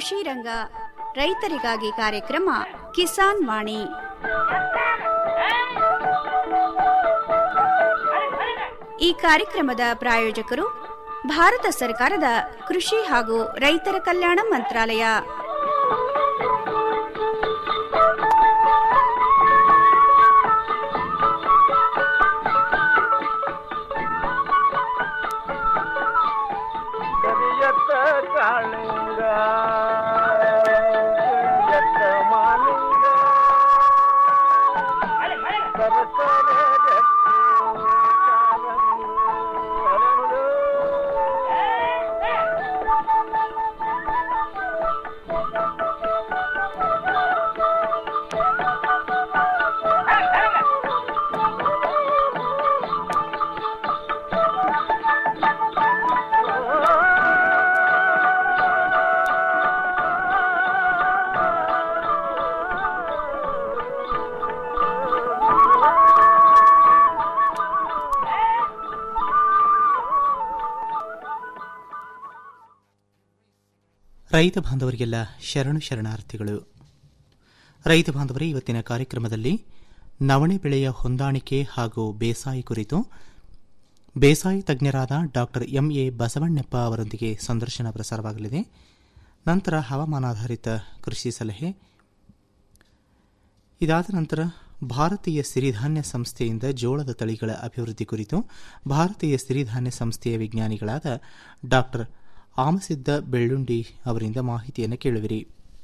ಕೃಷಿ ರಂಗ ರೈತರಿಗಾಗಿ ಕಾರ್ಯಕ್ರಮ ಕಿಸಾನ್ ವಾಣಿ ಈ ಕಾರ್ಯಕ್ರಮದ ಪ್ರಾಯೋಜಕರು ಭಾರತ ಸರ್ಕಾರದ ಕೃಷಿ ಹಾಗೂ ರೈತರ ಕಲ್ಯಾಣ ಮಂತ್ರಾಲಯ ಕರಿಯತ್ತ ಕಾಳಿಂಗ ಕರಿಯತ್ತ ಮಾಲಿಂಗ ಸರಸರ ಜಟ್ಟಿ ಕಾಲಂದು ಅರಳು. ರೈತ ಬಾಂಧವರಿಗೆಲ್ಲ ಶರಣು ಶರಣಾರ್ಥಿಗಳು ರೈತ ಬಾಂಧವರೇ ಇವತ್ತಿನ ಕಾರ್ಯಕ್ರಮದಲ್ಲಿ ನವಣೆ ಬೆಳೆಯ ಹೊಂದಾಣಿಕೆ ಹಾಗೂ ಬೇಸಾಯ ಕುರಿತು ಬೇಸಾಯ ತಜ್ಞರಾದ ಡಾಕ್ಟರ್ ಎಂ ಎ ಬಸವಣ್ಣಪ್ಪ ಅವರೊಂದಿಗೆ ಸಂದರ್ಶನ ಪ್ರಸಾರವಾಗಲಿದೆ ನಂತರ ಹವಾಮಾನಾಧಾರಿತ ಕೃಷಿ ಸಲಹೆ ಇದಾದ ನಂತರ ಭಾರತೀಯ ಸಿರಿಧಾನ್ಯ ಸಂಸ್ಥೆಯಿಂದ ಜೋಳದ ತಳಿಗಳ ಅಭಿವೃದ್ಧಿ ಕುರಿತು ಭಾರತೀಯ ಸಿರಿಧಾನ್ಯ ಸಂಸ್ಥೆಯ ವಿಜ್ಞಾನಿಗಳಾದ ಡಾಕ್ಟರ್ ಆಮಸಿದ್ದ ಬೆಳ್ಳುಂಡಿ ಅವರಿಂದ ಮಾಹಿತಿಯನ್ನು ಕೇಳುವಿರಿ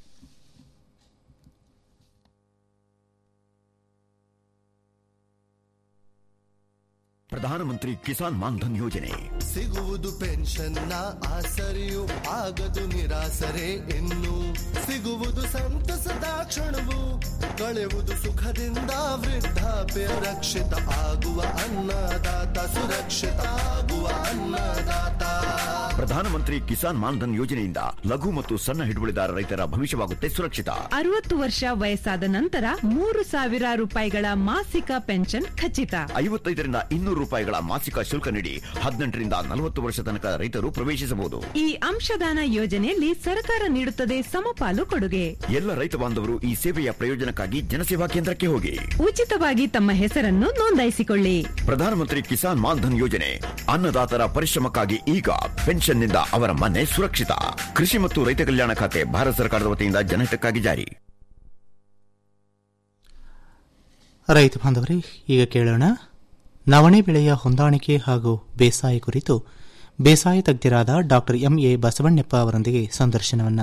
ಪ್ರಧಾನಮಂತ್ರಿ ಕಿಸಾನ್ ಮಾನ್ಧನ್ ಯೋಜನೆ ಸಿಗುವುದು ಪೆನ್ಷನ್ನ ಆಸರೆಯು ಆಗದು ನಿರಾಸರೆ ಇನ್ನು ಸಿಗುವುದು ಸಂತಸದ ಕ್ಷಣವು ಕಳೆಯುವುದು ಸುಖದಿಂದ ವೃದ್ಧಾಪ್ಯ ರಕ್ಷಿತ ಆಗುವ ಅನ್ನದಾತ ಸುರಕ್ಷಿತ ಆಗುವ ಅನ್ನದಾತ ಪ್ರಧಾನಮಂತ್ರಿ ಕಿಸಾನ್ ಮಾನ್ಧನ್ ಯೋಜನೆಯಿಂದ ಲಘು ಮತ್ತು ಸಣ್ಣ ಹಿಡುವಳಿದಾರ ರೈತರ ಭವಿಷ್ಯವಾಗುತ್ತೆ ಸುರಕ್ಷಿತ ಅರವತ್ತು ವರ್ಷ ವಯಸ್ಸಾದ ನಂತರ ಮೂರು ಸಾವಿರ ರೂಪಾಯಿಗಳ ಮಾಸಿಕ ಪೆನ್ಷನ್ ಖಚಿತ ಐವತ್ತೈದರಿಂದ ಇನ್ನೂರು ರೂಪಾಯಿಗಳ ಮಾಸಿಕ ಶುಲ್ಕ ನೀಡಿ ಹದಿನೆಂಟರಿಂದ ನಲವತ್ತು ವರ್ಷ ತನಕ ರೈತರು ಪ್ರವೇಶಿಸಬಹುದು ಈ ಅಂಶದಾನ ಯೋಜನೆಯಲ್ಲಿ ಸರ್ಕಾರ ನೀಡುತ್ತದೆ ಸಮಪಾಲು ಕೊಡುಗೆ ಎಲ್ಲ ರೈತ ಬಾಂಧವರು ಈ ಸೇವೆಯ ಪ್ರಯೋಜನಕ್ಕಾಗಿ ಜನಸೇವಾ ಕೇಂದ್ರಕ್ಕೆ ಹೋಗಿ ಉಚಿತವಾಗಿ ತಮ್ಮ ಹೆಸರನ್ನು ನೋಂದಾಯಿಸಿಕೊಳ್ಳಿ ಪ್ರಧಾನಮಂತ್ರಿ ಕಿಸಾನ್ ಮಾನ್ಧನ್ ಯೋಜನೆ ಅನ್ನದಾತರ ಪರಿಶ್ರಮಕ್ಕಾಗಿ ಈಗ ಪೆನ್ಷನ್ನಿಂದ ಅವರ ಮನೆ ಸುರಕ್ಷಿತ ಕೃಷಿ ಮತ್ತು ರೈತ ಕಲ್ಯಾಣ ಖಾತೆ ಭಾರತ ಸರ್ಕಾರದ ವತಿಯಿಂದ ಜನಹಿತಕ್ಕಾಗಿ ಜಾರಿ ರೈತ ಬಾಂಧವರೇ ಈಗ ಕೇಳೋಣ ನವಣೆ ಬೆಳೆಯ ಹೊಂದಾಣಿಕೆ ಹಾಗೂ ಬೇಸಾಯ ಕುರಿತು ಬೇಸಾಯ ತಜ್ಞರಾದ ಡಾಕ್ಟರ್ ಎಂ ಎ ಬಸವಣ್ಣಪ್ಪ ಅವರೊಂದಿಗೆ ಸಂದರ್ಶನವನ್ನು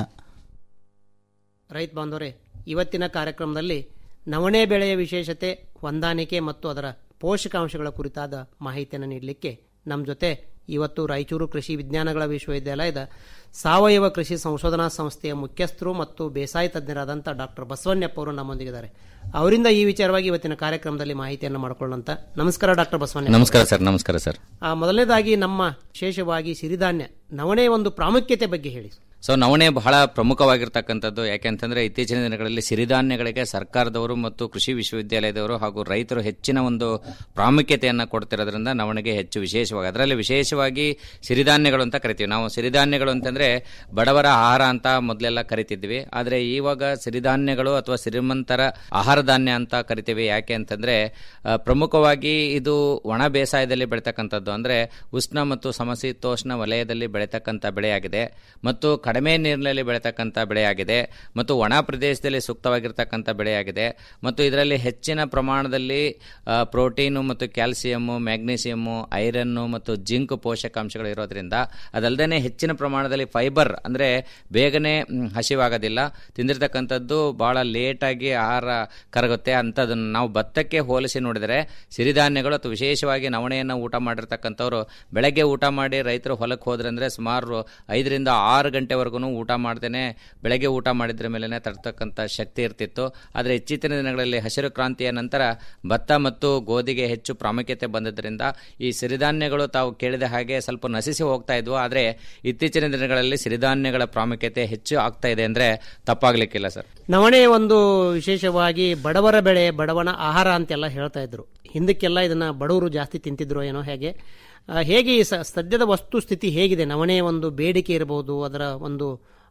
ರೈತ ಬಾಂಧವರೇ ಇವತ್ತಿನ ಕಾರ್ಯಕ್ರಮದಲ್ಲಿ ನವಣೆ ಬೆಳೆಯ ವಿಶೇಷತೆ ಹೊಂದಾಣಿಕೆ ಮತ್ತು ಅದರ ಪೋಷಕಾಂಶಗಳ ಕುರಿತಾದ ಮಾಹಿತಿಯನ್ನು ನೀಡಲಿಕ್ಕೆ ನಮ್ಮ ಜೊತೆ ಇವತ್ತು ರಾಯಚೂರು ಕೃಷಿ ವಿಜ್ಞಾನಗಳ ವಿಶ್ವವಿದ್ಯಾಲಯದ ಸಾವಯವ ಕೃಷಿ ಸಂಶೋಧನಾ ಸಂಸ್ಥೆಯ ಮುಖ್ಯಸ್ಥರು ಮತ್ತು ಬೇಸಾಯ ತಜ್ಞರಾದಂಥ ಡಾಕ್ಟರ್ ಬಸವಣ್ಣಪ್ಪ ಅವರು ನಮ್ಮೊಂದಿಗಿದ್ದಾರೆ ಅವರಿಂದ ಈ ವಿಚಾರವಾಗಿ ಇವತ್ತಿನ ಕಾರ್ಯಕ್ರಮದಲ್ಲಿ ಮಾಹಿತಿಯನ್ನು ಮಾಡಿಕೊಳ್ಳೋಂತ ನಮಸ್ಕಾರ ಡಾಕ್ಟರ್ ಬಸವಣ್ಣ ನಮಸ್ಕಾರ ಸರ್ ನಮಸ್ಕಾರ ಸರ್ ಆ, ಮೊದಲನೇದಾಗಿ ನಮ್ಮ ವಿಶೇಷವಾಗಿ ಸಿರಿಧಾನ್ಯ ನವಣೆ ಒಂದು ಪ್ರಾಮುಖ್ಯತೆ ಬಗ್ಗೆ ಹೇಳಿ ಸೊ ನವಣೆ ಬಹಳ ಪ್ರಮುಖವಾಗಿರ್ತಕ್ಕಂಥದ್ದು ಯಾಕೆಂತಂದ್ರೆ ಇತ್ತೀಚಿನ ದಿನಗಳಲ್ಲಿ ಸಿರಿಧಾನ್ಯಗಳಿಗೆ ಸರ್ಕಾರದವರು ಮತ್ತು ಕೃಷಿ ವಿಶ್ವವಿದ್ಯಾಲಯದವರು ಹಾಗೂ ರೈತರು ಹೆಚ್ಚಿನ ಒಂದು ಪ್ರಾಮುಖ್ಯತೆಯನ್ನು ಕೊಡ್ತಿರೋದ್ರಿಂದ ನವಣೆಗೆ ಹೆಚ್ಚು ವಿಶೇಷವಾಗಿ ಅದರಲ್ಲಿ ವಿಶೇಷವಾಗಿ ಸಿರಿಧಾನ್ಯಗಳು ಅಂತ ಕರಿತೀವಿ ನಾವು ಸಿರಿಧಾನ್ಯಗಳು ಅಂತಂದ್ರೆ ಬಡವರ ಆಹಾರ ಅಂತ ಮೊದಲೆಲ್ಲ ಕರಿತಿದ್ವಿ ಆದರೆ ಇವಾಗ ಸಿರಿಧಾನ್ಯಗಳು ಅಥವಾ ಶ್ರೀಮಂತರ ಆಹಾರ ಧಾನ್ಯ ಅಂತ ಕರಿತೀವಿ ಯಾಕೆ ಅಂತಂದ್ರೆ ಆ, ಪ್ರಮುಖವಾಗಿ ಇದು ಒಣ ಬೇಸಾಯದಲ್ಲಿ ಬೆಳೀತಕ್ಕಂಥದ್ದು ಅಂದ್ರೆ ಉಷ್ಣ ಮತ್ತು ಸಮಶೀತೋಷ್ಣ ವಲಯದಲ್ಲಿ ಬೆಳೀತಕ್ಕಂಥ ಬೆಳೆಯಾಗಿದೆ ಮತ್ತು ಕಡಿಮೆ ನೀರಿನಲ್ಲಿ ಬೆಳೀತಕ್ಕಂಥ ಬೆಳೆಯಾಗಿದೆ ಮತ್ತು ಒಣ ಪ್ರದೇಶದಲ್ಲಿ ಸೂಕ್ತವಾಗಿರ್ತಕ್ಕಂಥ ಬೆಳೆಯಾಗಿದೆ ಮತ್ತು ಇದರಲ್ಲಿ ಹೆಚ್ಚಿನ ಪ್ರಮಾಣದಲ್ಲಿ ಆ, ಪ್ರೋಟೀನು ಮತ್ತು ಕ್ಯಾಲ್ಸಿಯಮ್ಮು ಮ್ಯಾಗ್ನೀಸಿಯಮ್ಮು ಐರನ್ನು ಮತ್ತು ಜಿಂಕ್ ಪೋಷಕಾಂಶಗಳು ಇರೋದ್ರಿಂದ ಅದಲ್ಲದೆ ಹೆಚ್ಚಿನ ಪ್ರಮಾಣದಲ್ಲಿ ಫೈಬರ್ ಅಂದರೆ ಬೇಗನೆ ಮ್, ಹಸಿವಾಗೋದಿಲ್ಲ ತಿಂದಿರ್ತಕ್ಕಂಥದ್ದು ಭಾಳ ಲೇಟಾಗಿ ಆಹಾರ ಕರಗುತ್ತೆ ಅಂಥದ್ದನ್ನು ನಾವು ಭತ್ತಕ್ಕೆ ಹೋಲಿಸಿ ನೋಡಿದರೆ ಸಿರಿಧಾನ್ಯಗಳು ಅಥವಾ ವಿಶೇಷವಾಗಿ ನವಣೆಯನ್ನು ಊಟ ಮಾಡಿರ್ತಕ್ಕಂಥವ್ರು ಬೆಳಗ್ಗೆ ಊಟ ಮಾಡಿ ರೈತರು ಹೊಲಕ್ಕೆ ಹೋದ್ರೆ ಅಂದರೆ ಸುಮಾರು ಐದರಿಂದ ಆರು ಗಂಟೆವರೆಗೂ ಊಟ ಮಾಡ್ದೇನೆ ಬೆಳಗ್ಗೆ ಊಟ ಮಾಡಿದ್ರ ಮೇಲೆ ತರ್ತಕ್ಕಂಥ ಶಕ್ತಿ ಇರ್ತಿತ್ತು ಆದರೆ ಇತ್ತೀಚಿನ ದಿನಗಳಲ್ಲಿ ಹಸಿರು ಕ್ರಾಂತಿಯ ನಂತರ ಭತ್ತ ಮತ್ತು ಗೋಧಿಗೆ ಹೆಚ್ಚು ಪ್ರಾಮುಖ್ಯತೆ ಬಂದಿದ್ದರಿಂದ ಈ ಸಿರಿಧಾನ್ಯಗಳು ತಾವು ಕೇಳಿದ ಹಾಗೆ ಸ್ವಲ್ಪ ನಶಿಸಿ ಹೋಗ್ತಾ ಇದ್ವು ಆದರೆ ಇತ್ತೀಚಿನ ದಿನಗಳಲ್ಲಿ ಸಿರಿಧಾನ್ಯಗಳ ಪ್ರಾಮುಖ್ಯತೆ ಹೆಚ್ಚು ಆಗ್ತಾ ಇದೆ ಅಂದರೆ ತಪ್ಪಾಗ್ಲಿಕ್ಕಿಲ್ಲ ಸರ್ ನವಣೆ ಒಂದು ವಿಶೇಷವಾಗಿ ಬಡವರ ಬೆಳೆ ಬಡವನ ಆಹಾರ ಅಂತೆಲ್ಲ ಹೇಳ್ತಾ ಇದ್ರು ಹಿಂದಕ್ಕೆಲ್ಲ ಇದನ್ನ ಬಡವರು ಜಾಸ್ತಿ ತಿಂತಿದ್ರು ಏನೋ ಹೇಗೆ ಆ, ಹೇಗೆ ಈ ಸ- ಸದ್ಯದ ವಸ್ತು ಸ್ಥಿತಿ ಹೇಗಿದೆ ನವಣೆ ಒಂದು ಬೇಡಿಕೆ ಇರಬಹುದು ಅದರ ಒಂದು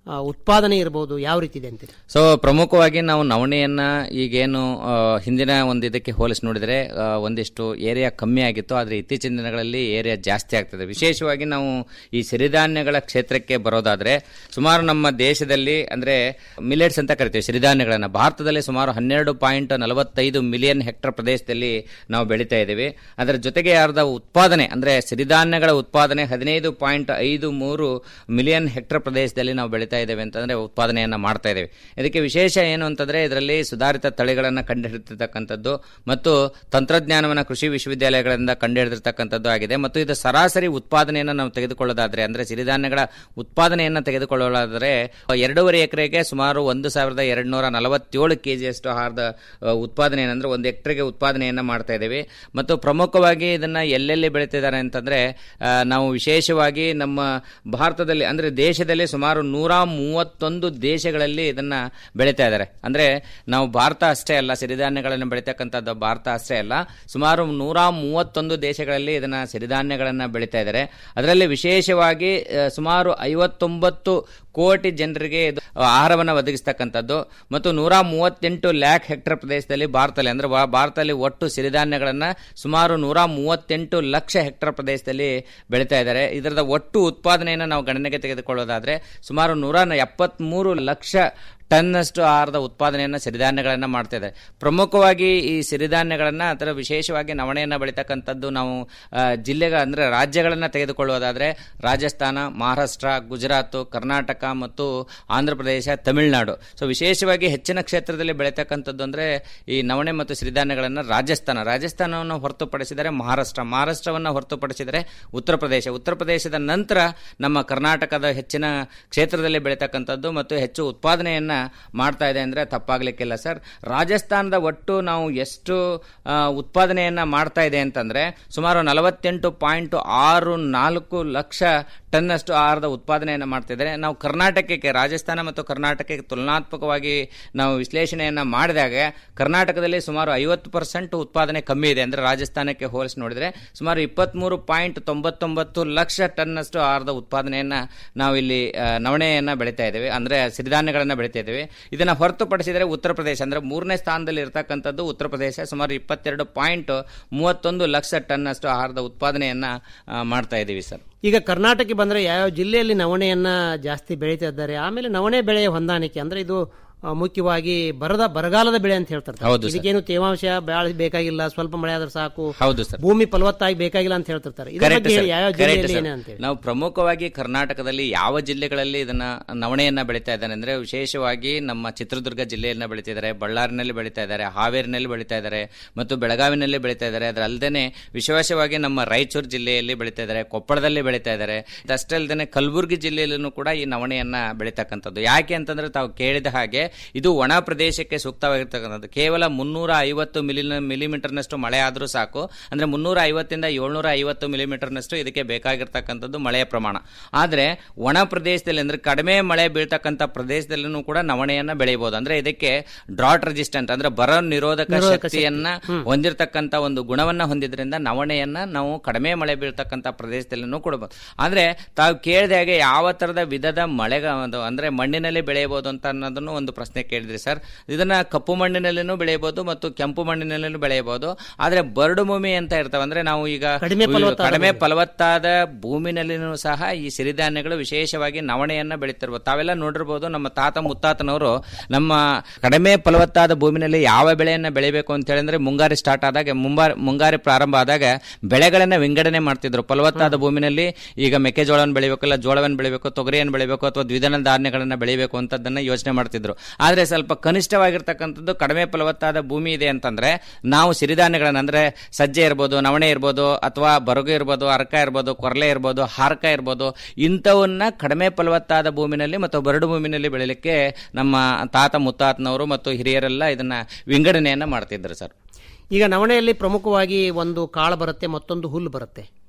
ಆ, ಉತ್ಪಾದನೆ ಇರಬಹುದು ಯಾವ ರೀತಿ ಇದೆ ಅಂತೀರಿ ಸೊ ಪ್ರಮುಖವಾಗಿ ನಾವು ನವಣೆಯನ್ನ ಈಗೇನು ಆ, ಹಿಂದಿನ ಒಂದು ಇದಕ್ಕೆ ಹೋಲಿಸಿ ನೋಡಿದರೆ ಆ, ಒಂದಿಷ್ಟು ಏರಿಯಾ ಕಮ್ಮಿ ಆಗಿತ್ತು ಆದರೆ ಇತ್ತೀಚಿನ ದಿನಗಳಲ್ಲಿ ಏರಿಯಾ ಜಾಸ್ತಿ ಆಗ್ತದೆ ವಿಶೇಷವಾಗಿ ನಾವು ಈ ಸಿರಿಧಾನ್ಯಗಳ ಕ್ಷೇತ್ರಕ್ಕೆ ಬರೋದಾದ್ರೆ ಸುಮಾರು ನಮ್ಮ ದೇಶದಲ್ಲಿ ಅಂದ್ರೆ ಮಿಲೆಟ್ಸ್ ಅಂತ ಕರಿತೀವಿ ಸಿರಿಧಾನ್ಯಗಳನ್ನ ಭಾರತದಲ್ಲಿ ಸುಮಾರು ಹನ್ನೆರಡು ಪಾಯಿಂಟ್ ನಲವತ್ತೈದು ಮಿಲಿಯನ್ ಹೆಕ್ಟರ್ ಪ್ರದೇಶದಲ್ಲಿ ನಾವು ಬೆಳೀತಾ ಇದ್ದೀವಿ ಅದರ ಜೊತೆಗೆ ಯಾರ್ದ ಉತ್ಪಾದನೆ ಅಂದ್ರೆ ಸಿರಿಧಾನ್ಯಗಳ ಉತ್ಪಾದನೆ ಹದಿನೈದು ಪಾಯಿಂಟ್ ಐದು ಮೂರು ಮಿಲಿಯನ್ ಹೆಕ್ಟರ್ ಪ್ರದೇಶದಲ್ಲಿ ನಾವು ಬೆಳೀತಾ ಇದ್ದೇವೆ ಅಂತಂದ್ರೆ ಉತ್ಪಾದನೆಯನ್ನ ಮಾಡ್ತಾ ಇದ್ದೇವೆ ಇದಕ್ಕೆ ವಿಶೇಷ ಏನು ಅಂತಂದ್ರೆ ಇದರಲ್ಲಿ ಸುಧಾರಿತ ತಳಿಗಳನ್ನು ಕಂಡುಹಿಡಿದಿರ್ತಕ್ಕಂಥದ್ದು ಮತ್ತು ತಂತ್ರಜ್ಞಾನವನ್ನು ಕೃಷಿ ವಿಶ್ವವಿದ್ಯಾಲಯಗಳಿಂದ ಕಂಡುಹಿಡಿದಿರ್ತಕ್ಕಂಥದ್ದು ಆಗಿದೆ ಮತ್ತು ಇದು ಸರಾಸರಿ ಉತ್ಪಾದನೆಯನ್ನು ನಾವು ತೆಗೆದುಕೊಳ್ಳೋದಾದ್ರೆ ಅಂದ್ರೆ ಸಿರಿಧಾನ್ಯಗಳ ಉತ್ಪಾದನೆಯನ್ನು ತೆಗೆದುಕೊಳ್ಳೋದಾದ್ರೆ ಎರಡೂವರೆ ಎಕರೆಗೆ ಸುಮಾರು ಒಂದು ಸಾವಿರದ ಎರಡು ನೂರ ನಲವತ್ತೇಳು ಕೆಜಿಯಷ್ಟು ಆಹಾರದ ಅ, ಉತ್ಪಾದನೆ ಅಂದ್ರೆ ಒಂದು ಎಕರೆಗೆ ಉತ್ಪಾದನೆಯನ್ನ ಮಾಡ್ತಾ ಇದ್ದೇವೆ ಮತ್ತು ಪ್ರಮುಖವಾಗಿ ಇದನ್ನ ಎಲ್ಲೆಲ್ಲಿ ಬೆಳೀತಿದ್ದಾರೆ ಅಂತಂದ್ರೆ ಆ, ನಾವು ವಿಶೇಷವಾಗಿ ನಮ್ಮ ಭಾರತದಲ್ಲಿ ಅಂದ್ರೆ ದೇಶದಲ್ಲಿ ಸುಮಾರು ನೂರ ಮೂವತ್ತೊಂದು ದೇಶಗಳಲ್ಲಿ ಇದನ್ನ ಬೆಳೀತಾ ಇದ್ದಾರೆ ಅಂದ್ರೆ ನಾವು ಭಾರತ ಅಷ್ಟೇ ಅಲ್ಲ ಸಿರಿಧಾನ್ಯಗಳನ್ನು ಬೆಳೀತಕ್ಕಂಥದ್ದು ಭಾರತ ಅಷ್ಟೇ ಅಲ್ಲ ಸುಮಾರು ನೂರ ಮೂವತ್ತೊಂದು ದೇಶಗಳಲ್ಲಿ ಇದನ್ನ ಸಿರಿಧಾನ್ಯಗಳನ್ನ ಬೆಳೀತಾ ಇದ್ದಾರೆ ಅದರಲ್ಲಿ ವಿಶೇಷವಾಗಿ ಆ, ಸುಮಾರು ಐವತ್ತೊಂಬತ್ತು ಕೋಟಿ ಜನರಿಗೆ ಇದು ಆಹಾರವನ್ನು ಒದಗಿಸ್ತಕ್ಕಂಥದ್ದು ಮತ್ತು ನೂರ ಮೂವತ್ತೆಂಟು ಲ್ಯಾಕ್ ಹೆಕ್ಟರ್ ಪ್ರದೇಶದಲ್ಲಿ ಭಾರತದಲ್ಲಿ ಅಂದ್ರೆ ವಾ- ಭಾರತದಲ್ಲಿ ಒಟ್ಟು ಸಿರಿಧಾನ್ಯಗಳನ್ನ ಸುಮಾರು ನೂರ ಮೂವತ್ತೆಂಟು ಲಕ್ಷ ಹೆಕ್ಟರ್ ಪ್ರದೇಶದಲ್ಲಿ ಬೆಳೀತಾ ಇದ್ದಾರೆ ಇದರದ ಒಟ್ಟು ಉತ್ಪಾದನೆಯನ್ನು ನಾವು ಗಣನೆಗೆ ತೆಗೆದುಕೊಳ್ಳೋದಾದ್ರೆ ಸುಮಾರು ನೂರ ಎಪ್ಪತ್ಮೂರು ಲಕ್ಷ ಟನ್ನಷ್ಟು ಆಹಾರದ ಉತ್ಪಾದನೆಯನ್ನು ಸಿರಿಧಾನ್ಯಗಳನ್ನು ಮಾಡ್ತಾ ಇದ್ದಾರೆ ಪ್ರಮುಖವಾಗಿ ಈ ಸಿರಿಧಾನ್ಯಗಳನ್ನು ಅದರ ವಿಶೇಷವಾಗಿ ನವಣೆಯನ್ನು ಬೆಳೀತಕ್ಕಂಥದ್ದು ನಾವು ಆ, ಜಿಲ್ಲೆಗಳ ಅಂದರೆ ರಾಜ್ಯಗಳನ್ನು ತೆಗೆದುಕೊಳ್ಳುವುದಾದರೆ ರಾಜಸ್ಥಾನ ಮಹಾರಾಷ್ಟ್ರ ಗುಜರಾತ್ ಕರ್ನಾಟಕ ಮತ್ತು ಆಂಧ್ರ ಪ್ರದೇಶ ತಮಿಳುನಾಡು ಸೊ ವಿಶೇಷವಾಗಿ ಹೆಚ್ಚಿನ ಕ್ಷೇತ್ರದಲ್ಲಿ ಬೆಳೀತಕ್ಕಂಥದ್ದು ಅಂದರೆ ಈ ನವಣೆ ಮತ್ತು ಸಿರಿಧಾನ್ಯಗಳನ್ನು ರಾಜಸ್ಥಾನ ರಾಜಸ್ಥಾನವನ್ನು ಹೊರತುಪಡಿಸಿದರೆ ಮಹಾರಾಷ್ಟ್ರ ಮಹಾರಾಷ್ಟ್ರವನ್ನು ಹೊರತುಪಡಿಸಿದರೆ ಉತ್ತರ ಪ್ರದೇಶ ಉತ್ತರ ಪ್ರದೇಶದ ನಂತರ ನಮ್ಮ ಕರ್ನಾಟಕದ ಹೆಚ್ಚಿನ ಕ್ಷೇತ್ರದಲ್ಲಿ ಬೆಳೀತಕ್ಕಂಥದ್ದು ಮತ್ತು ಹೆಚ್ಚು ಉತ್ಪಾದನೆಯನ್ನ ಮಾಡ್ತಾ ಇದೆ ಅಂದ್ರೆ ತಪ್ಪಾಗ್ಲಿಕ್ಕಿಲ್ಲ ಸರ್ ರಾಜಸ್ಥಾನದ ಒಟ್ಟು ನಾವು ಎಷ್ಟು ಆ, ಉತ್ಪಾದನೆಯನ್ನ ಮಾಡ್ತಾ ಇದೆ ಅಂತಂದ್ರೆ ಸುಮಾರು ನಲವತ್ತೆಂಟು ಪಾಯಿಂಟ್ ಆರು ನಾಲ್ಕು ಲಕ್ಷ ಟನ್ನಷ್ಟು ಆಹಾರದ ಉತ್ಪಾದನೆಯನ್ನು ಮಾಡ್ತಿದ್ದಾರೆ ನಾವು ಕರ್ನಾಟಕಕ್ಕೆ ರಾಜಸ್ಥಾನ ಮತ್ತು ಕರ್ನಾಟಕಕ್ಕೆ ತುಲನಾತ್ಮಕವಾಗಿ ನಾವು ವಿಶ್ಲೇಷಣೆಯನ್ನ ಮಾಡಿದಾಗ ಕರ್ನಾಟಕದಲ್ಲಿ ಸುಮಾರು ಐವತ್ತು ಪರ್ಸೆಂಟ್ ಉತ್ಪಾದನೆ ಕಮ್ಮಿ ಇದೆ ಅಂದ್ರೆ ರಾಜಸ್ಥಾನಕ್ಕೆ ಹೋಲಿಸಿ ನೋಡಿದ್ರೆ ಸುಮಾರು ಇಪ್ಪತ್ಮೂರು ಪಾಯಿಂಟ್ ತೊಂಬತ್ತೊಂಬತ್ತು ಲಕ್ಷ ಟನ್ನಷ್ಟು ಆಹಾರದ ಉತ್ಪಾದನೆಯನ್ನ ನಾವು ಇಲ್ಲಿ ಆ, ನವಣೆಯನ್ನ ಬೆಳೀತಾ ಇದ್ದೇವೆ ಅಂದ್ರೆ ಸಿರಿಧಾನ್ಯಗಳನ್ನ ಬೆಳೀತಾ ಇದ್ದೇವೆ ಇದನ್ನ ಹೊರತುಪಡಿಸಿದರೆ ಉತ್ತರ ಪ್ರದೇಶ ಅಂದ್ರೆ ಮೂರನೇ ಸ್ಥಾನದಲ್ಲಿ ಇರತಕ್ಕಂಥದ್ದು ಉತ್ತರ ಪ್ರದೇಶ ಸುಮಾರು ಇಪ್ಪತ್ತೆರಡು ಪಾಯಿಂಟ್ ಮೂವತ್ತೊಂದು ಲಕ್ಷ ಟನ್ನಷ್ಟು ಆಹಾರದ ಉತ್ಪಾದನೆಯನ್ನ ಆ, ಮಾಡ್ತಾ ಇದ್ದೀವಿ ಸರ್ ಈಗ ಕರ್ನಾಟಕಕ್ಕೆ ಬಂದ್ರೆ ಯಾವ ಜಿಲ್ಲೆಯಲ್ಲಿ ನವಣೆಯನ್ನ ಜಾಸ್ತಿ ಬೆಳೀತಾ ಇದ್ದಾರೆ ಆಮೇಲೆ ನವಣೆ ಬೆಳೆಯ ಹೊಂದಾಣಿಕೆ ಅಂದ್ರೆ ಇದು ಆ, ಮುಖ್ಯವಾಗಿ ಬರದ ಬರಗಾಲದ ಬೆಳೆ ಅಂತ ಹೇಳ್ತಾರೆ ಹೌದು ಸರ್. ಇದಕ್ಕೇನು ತೇವಾಂಶ ಬೆಳೆ ಬೇಕಾಗಿಲ್ಲ ಸ್ವಲ್ಪ ಮಳೆ ಆದ್ರೆ ಸಾಕು ಹೌದು ಸರ್ ಭೂಮಿ ಫಲವತ್ತಾಗಿ ಬೇಕಾಗಿಲ್ಲ ಅಂತ ಹೇಳ್ತಿರ್ತಾರೆ ಇದ್ರ Correct ಬಗ್ಗೆ sir. ಯಾವ Correct ಜಿಲ್ಲೆಯಲ್ಲಿ sir. ಏನೇ ಅಂತೇಳಿ ನಾವು ಪ್ರಮುಖವಾಗಿ ಕರ್ನಾಟಕದಲ್ಲಿ ಯಾವ ಜಿಲ್ಲೆಗಳಲ್ಲಿ ಇದನ್ನ ನವಣೆಯನ್ನ ಬೆಳೀತಾ ಇದ್ದಾರೆ ಅಂದ್ರೆ ವಿಶೇಷವಾಗಿ ನಮ್ಮ ಚಿತ್ರದುರ್ಗ ಜಿಲ್ಲೆಯನ್ನ ಬೆಳೀತಿದ್ದಾರೆ ಬಳ್ಳಾರಿನಲ್ಲಿ ಬೆಳೀತಾ ಇದ್ದಾರೆ ಹಾವೇರಿನಲ್ಲಿ ಬೆಳೀತಾ ಇದ್ದಾರೆ ಮತ್ತು ಬೆಳಗಾವಿನಲ್ಲಿ ಬೆಳೀತಾ ಇದ್ದಾರೆ ಅದರಲ್ಲದೆ ವಿಶೇಷವಾಗಿ ನಮ್ಮ ರಾಯಚೂರು ಜಿಲ್ಲೆಯಲ್ಲಿ ಬೆಳೀತಾ ಇದ್ದಾರೆ ಕೊಪ್ಪಳದಲ್ಲಿ ಬೆಳೀತಾ ಇದ್ದಾರೆ ಅಷ್ಟೇ ಅಲ್ಲದೆ ಕಲಬುರಗಿ ಜಿಲ್ಲೆಯಲ್ಲೂ ಕೂಡ ಈ ನವಣೆಯನ್ನ ಬೆಳೀತಕ್ಕಂಥದ್ದು ಯಾಕೆ ಅಂತಂದ್ರೆ ತಾವು ಕೇಳಿದ ಹಾಗೆ ಇದು ಒಣ ಪ್ರದೇಶಕ್ಕೆ ಸೂಕ್ತವಾಗಿರ್ತಕ್ಕಂಥದ್ದು ಕೇವಲ ಮುನ್ನೂರ ಐವತ್ತು ಮಿಲಿ ಮಿಲಿಮೀಟರ್ನಷ್ಟು ಮಳೆ ಆದರೂ ಸಾಕು ಅಂದ್ರೆ ಮುನ್ನೂರ ಐವತ್ತಿಂದ ಏಳ್ನೂರ ಐವತ್ತು ಮಿಲಿಮೀಟರ್ನಷ್ಟು ಇದಕ್ಕೆ ಬೇಕಾಗಿರ್ತಕ್ಕಂಥದ್ದು ಮಳೆಯ ಪ್ರಮಾಣ ಆದರೆ ಒಣ ಪ್ರದೇಶದಲ್ಲಿ ಅಂದ್ರೆ ಕಡಿಮೆ ಮಳೆ ಬೀಳ್ತಕ್ಕಂಥ ಪ್ರದೇಶದಲ್ಲೂ ಕೂಡ ನವಣೆಯನ್ನ ಬೆಳೆಯಬಹುದು ಅಂದ್ರೆ ಇದಕ್ಕೆ ಡ್ರಾಟ್ ರೆಸಿಸ್ಟೆಂಟ್ ಅಂದ್ರೆ ಬರ ನಿರೋಧಕ ಶಕ್ತಿಯನ್ನ ಹೊಂದಿರತಕ್ಕಂಥ ಒಂದು ಗುಣವನ್ನ ಹೊಂದಿದ್ರಿಂದ ನವಣೆಯನ್ನ ನಾವು ಕಡಿಮೆ ಮಳೆ ಬೀಳ್ತಕ್ಕಂಥ ಪ್ರದೇಶದಲ್ಲೂ ಕೊಡಬಹುದು ಆದ್ರೆ ತಾವು ಕೇಳಿದ ಹಾಗೆ ಯಾವ ತರದ ವಿಧದ ಮಳೆ ಅಂದ್ರೆ ಮಣ್ಣಿನಲ್ಲಿ ಬೆಳೆಯಬಹುದು ಅಂತ ಅನ್ನೋದನ್ನು ಒಂದು ಪ್ರಶ್ನೆ ಕೇಳಿದ್ರಿ ಸರ್ ಇದನ್ನ ಕಪ್ಪು ಮಣ್ಣಿನಲ್ಲಿನೂ ಬೆಳೆಯಬಹುದು ಮತ್ತು ಕೆಂಪು ಮಣ್ಣಿನಲ್ಲಿನೂ ಬೆಳೆಯಬಹುದು ಆದ್ರೆ ಬರಡು ಭೂಮಿ ಅಂತ ಇರ್ತವೆ ಅಂದ್ರೆ ನಾವು ಈಗ ಕಡಿಮೆ ಫಲವತ್ತಾದ ಕಡಿಮೆ ಫಲವತ್ತಾದ ಭೂಮಿನಲ್ಲಿನೂ ಸಹ ಈ ಸಿರಿಧಾನ್ಯಗಳು ವಿಶೇಷವಾಗಿ ನವಣೆಯನ್ನ ಬೆಳೀತಿರ್ಬೋದು ತಾವೆಲ್ಲ ನೋಡಿರ್ಬೋದು ನಮ್ಮ ತಾತ ಮುತ್ತಾತನವರು ನಮ್ಮ ಕಡಿಮೆ ಫಲವತ್ತಾದ ಭೂಮಿನಲ್ಲಿ ಯಾವ ಬೆಳೆಯನ್ನ ಬೆಳಿಬೇಕು ಅಂತ ಹೇಳಿದ್ರೆ ಮುಂಗಾರಿ ಸ್ಟಾರ್ಟ್ ಆದಾಗ ಮುಂಬಾರಿ ಮುಂಗಾರಿ ಪ್ರಾರಂಭ ಆದಾಗ ಬೆಳೆಗಳನ್ನ ವಿಂಗಡಣೆ ಮಾಡ್ತಿದ್ರು ಫಲವತ್ತಾದ ಭೂಮಿನಲ್ಲಿ ಈಗ ಮೆಕ್ಕೆಜೋಳವನ್ನು ಬೆಳಿಬೇಕಲ್ಲ ಜೋಳವನ್ನು ಬೆಳಿಬೇಕು ತೊಗರಿಯನ್ನು ಬೆಳಿಬೇಕು ಅಥವಾ ದ್ವಿದಳ ಧಾನ್ಯಗಳನ್ನ ಬೆಳಿಬೇಕು ಅಂತದನ್ನ ಯೋಚನೆ ಮಾಡ್ತಿದ್ರು ಆದ್ರೆ ಸ್ವಲ್ಪ ಕನಿಷ್ಠವಾಗಿರ್ತಕ್ಕಂಥದ್ದು ಕಡಿಮೆ ಫಲವತ್ತಾದ ಭೂಮಿ ಇದೆ ಅಂತಂದ್ರೆ ನಾವು ಸಿರಿಧಾನ್ಯಗಳನ್ನ ಅಂದ್ರೆ ಸಜ್ಜೆ ಇರ್ಬೋದು ನವಣೆ ಇರ್ಬೋದು ಅಥವಾ ಬರಗು ಇರ್ಬೋದು ಅರಕ ಇರ್ಬೋದು ಕೊರಲೆ ಇರ್ಬೋದು ಹಾರಕ ಇರ್ಬೋದು ಇಂಥವನ್ನ ಕಡಿಮೆ ಫಲವತ್ತಾದ ಭೂಮಿನಲ್ಲಿ ಮತ್ತು ಬರಡು ಭೂಮಿನಲ್ಲಿ ಬೆಳಿಲಿಕ್ಕೆ ನಮ್ಮ ತಾತ ಮುತ್ತಾತನವರು ಮತ್ತು ಹಿರಿಯರೆಲ್ಲ ಇದನ್ನ ವಿಂಗಡಣೆಯನ್ನ ಮಾಡ್ತಿದ್ರು ಸರ್ ಈಗ ನವಣೆಯಲ್ಲಿ ಪ್ರಮುಖವಾಗಿ ಒಂದು ಕಾಳು ಬರುತ್ತೆ ಮತ್ತೊಂದು ಹುಲ್ಲು ಬರುತ್ತೆ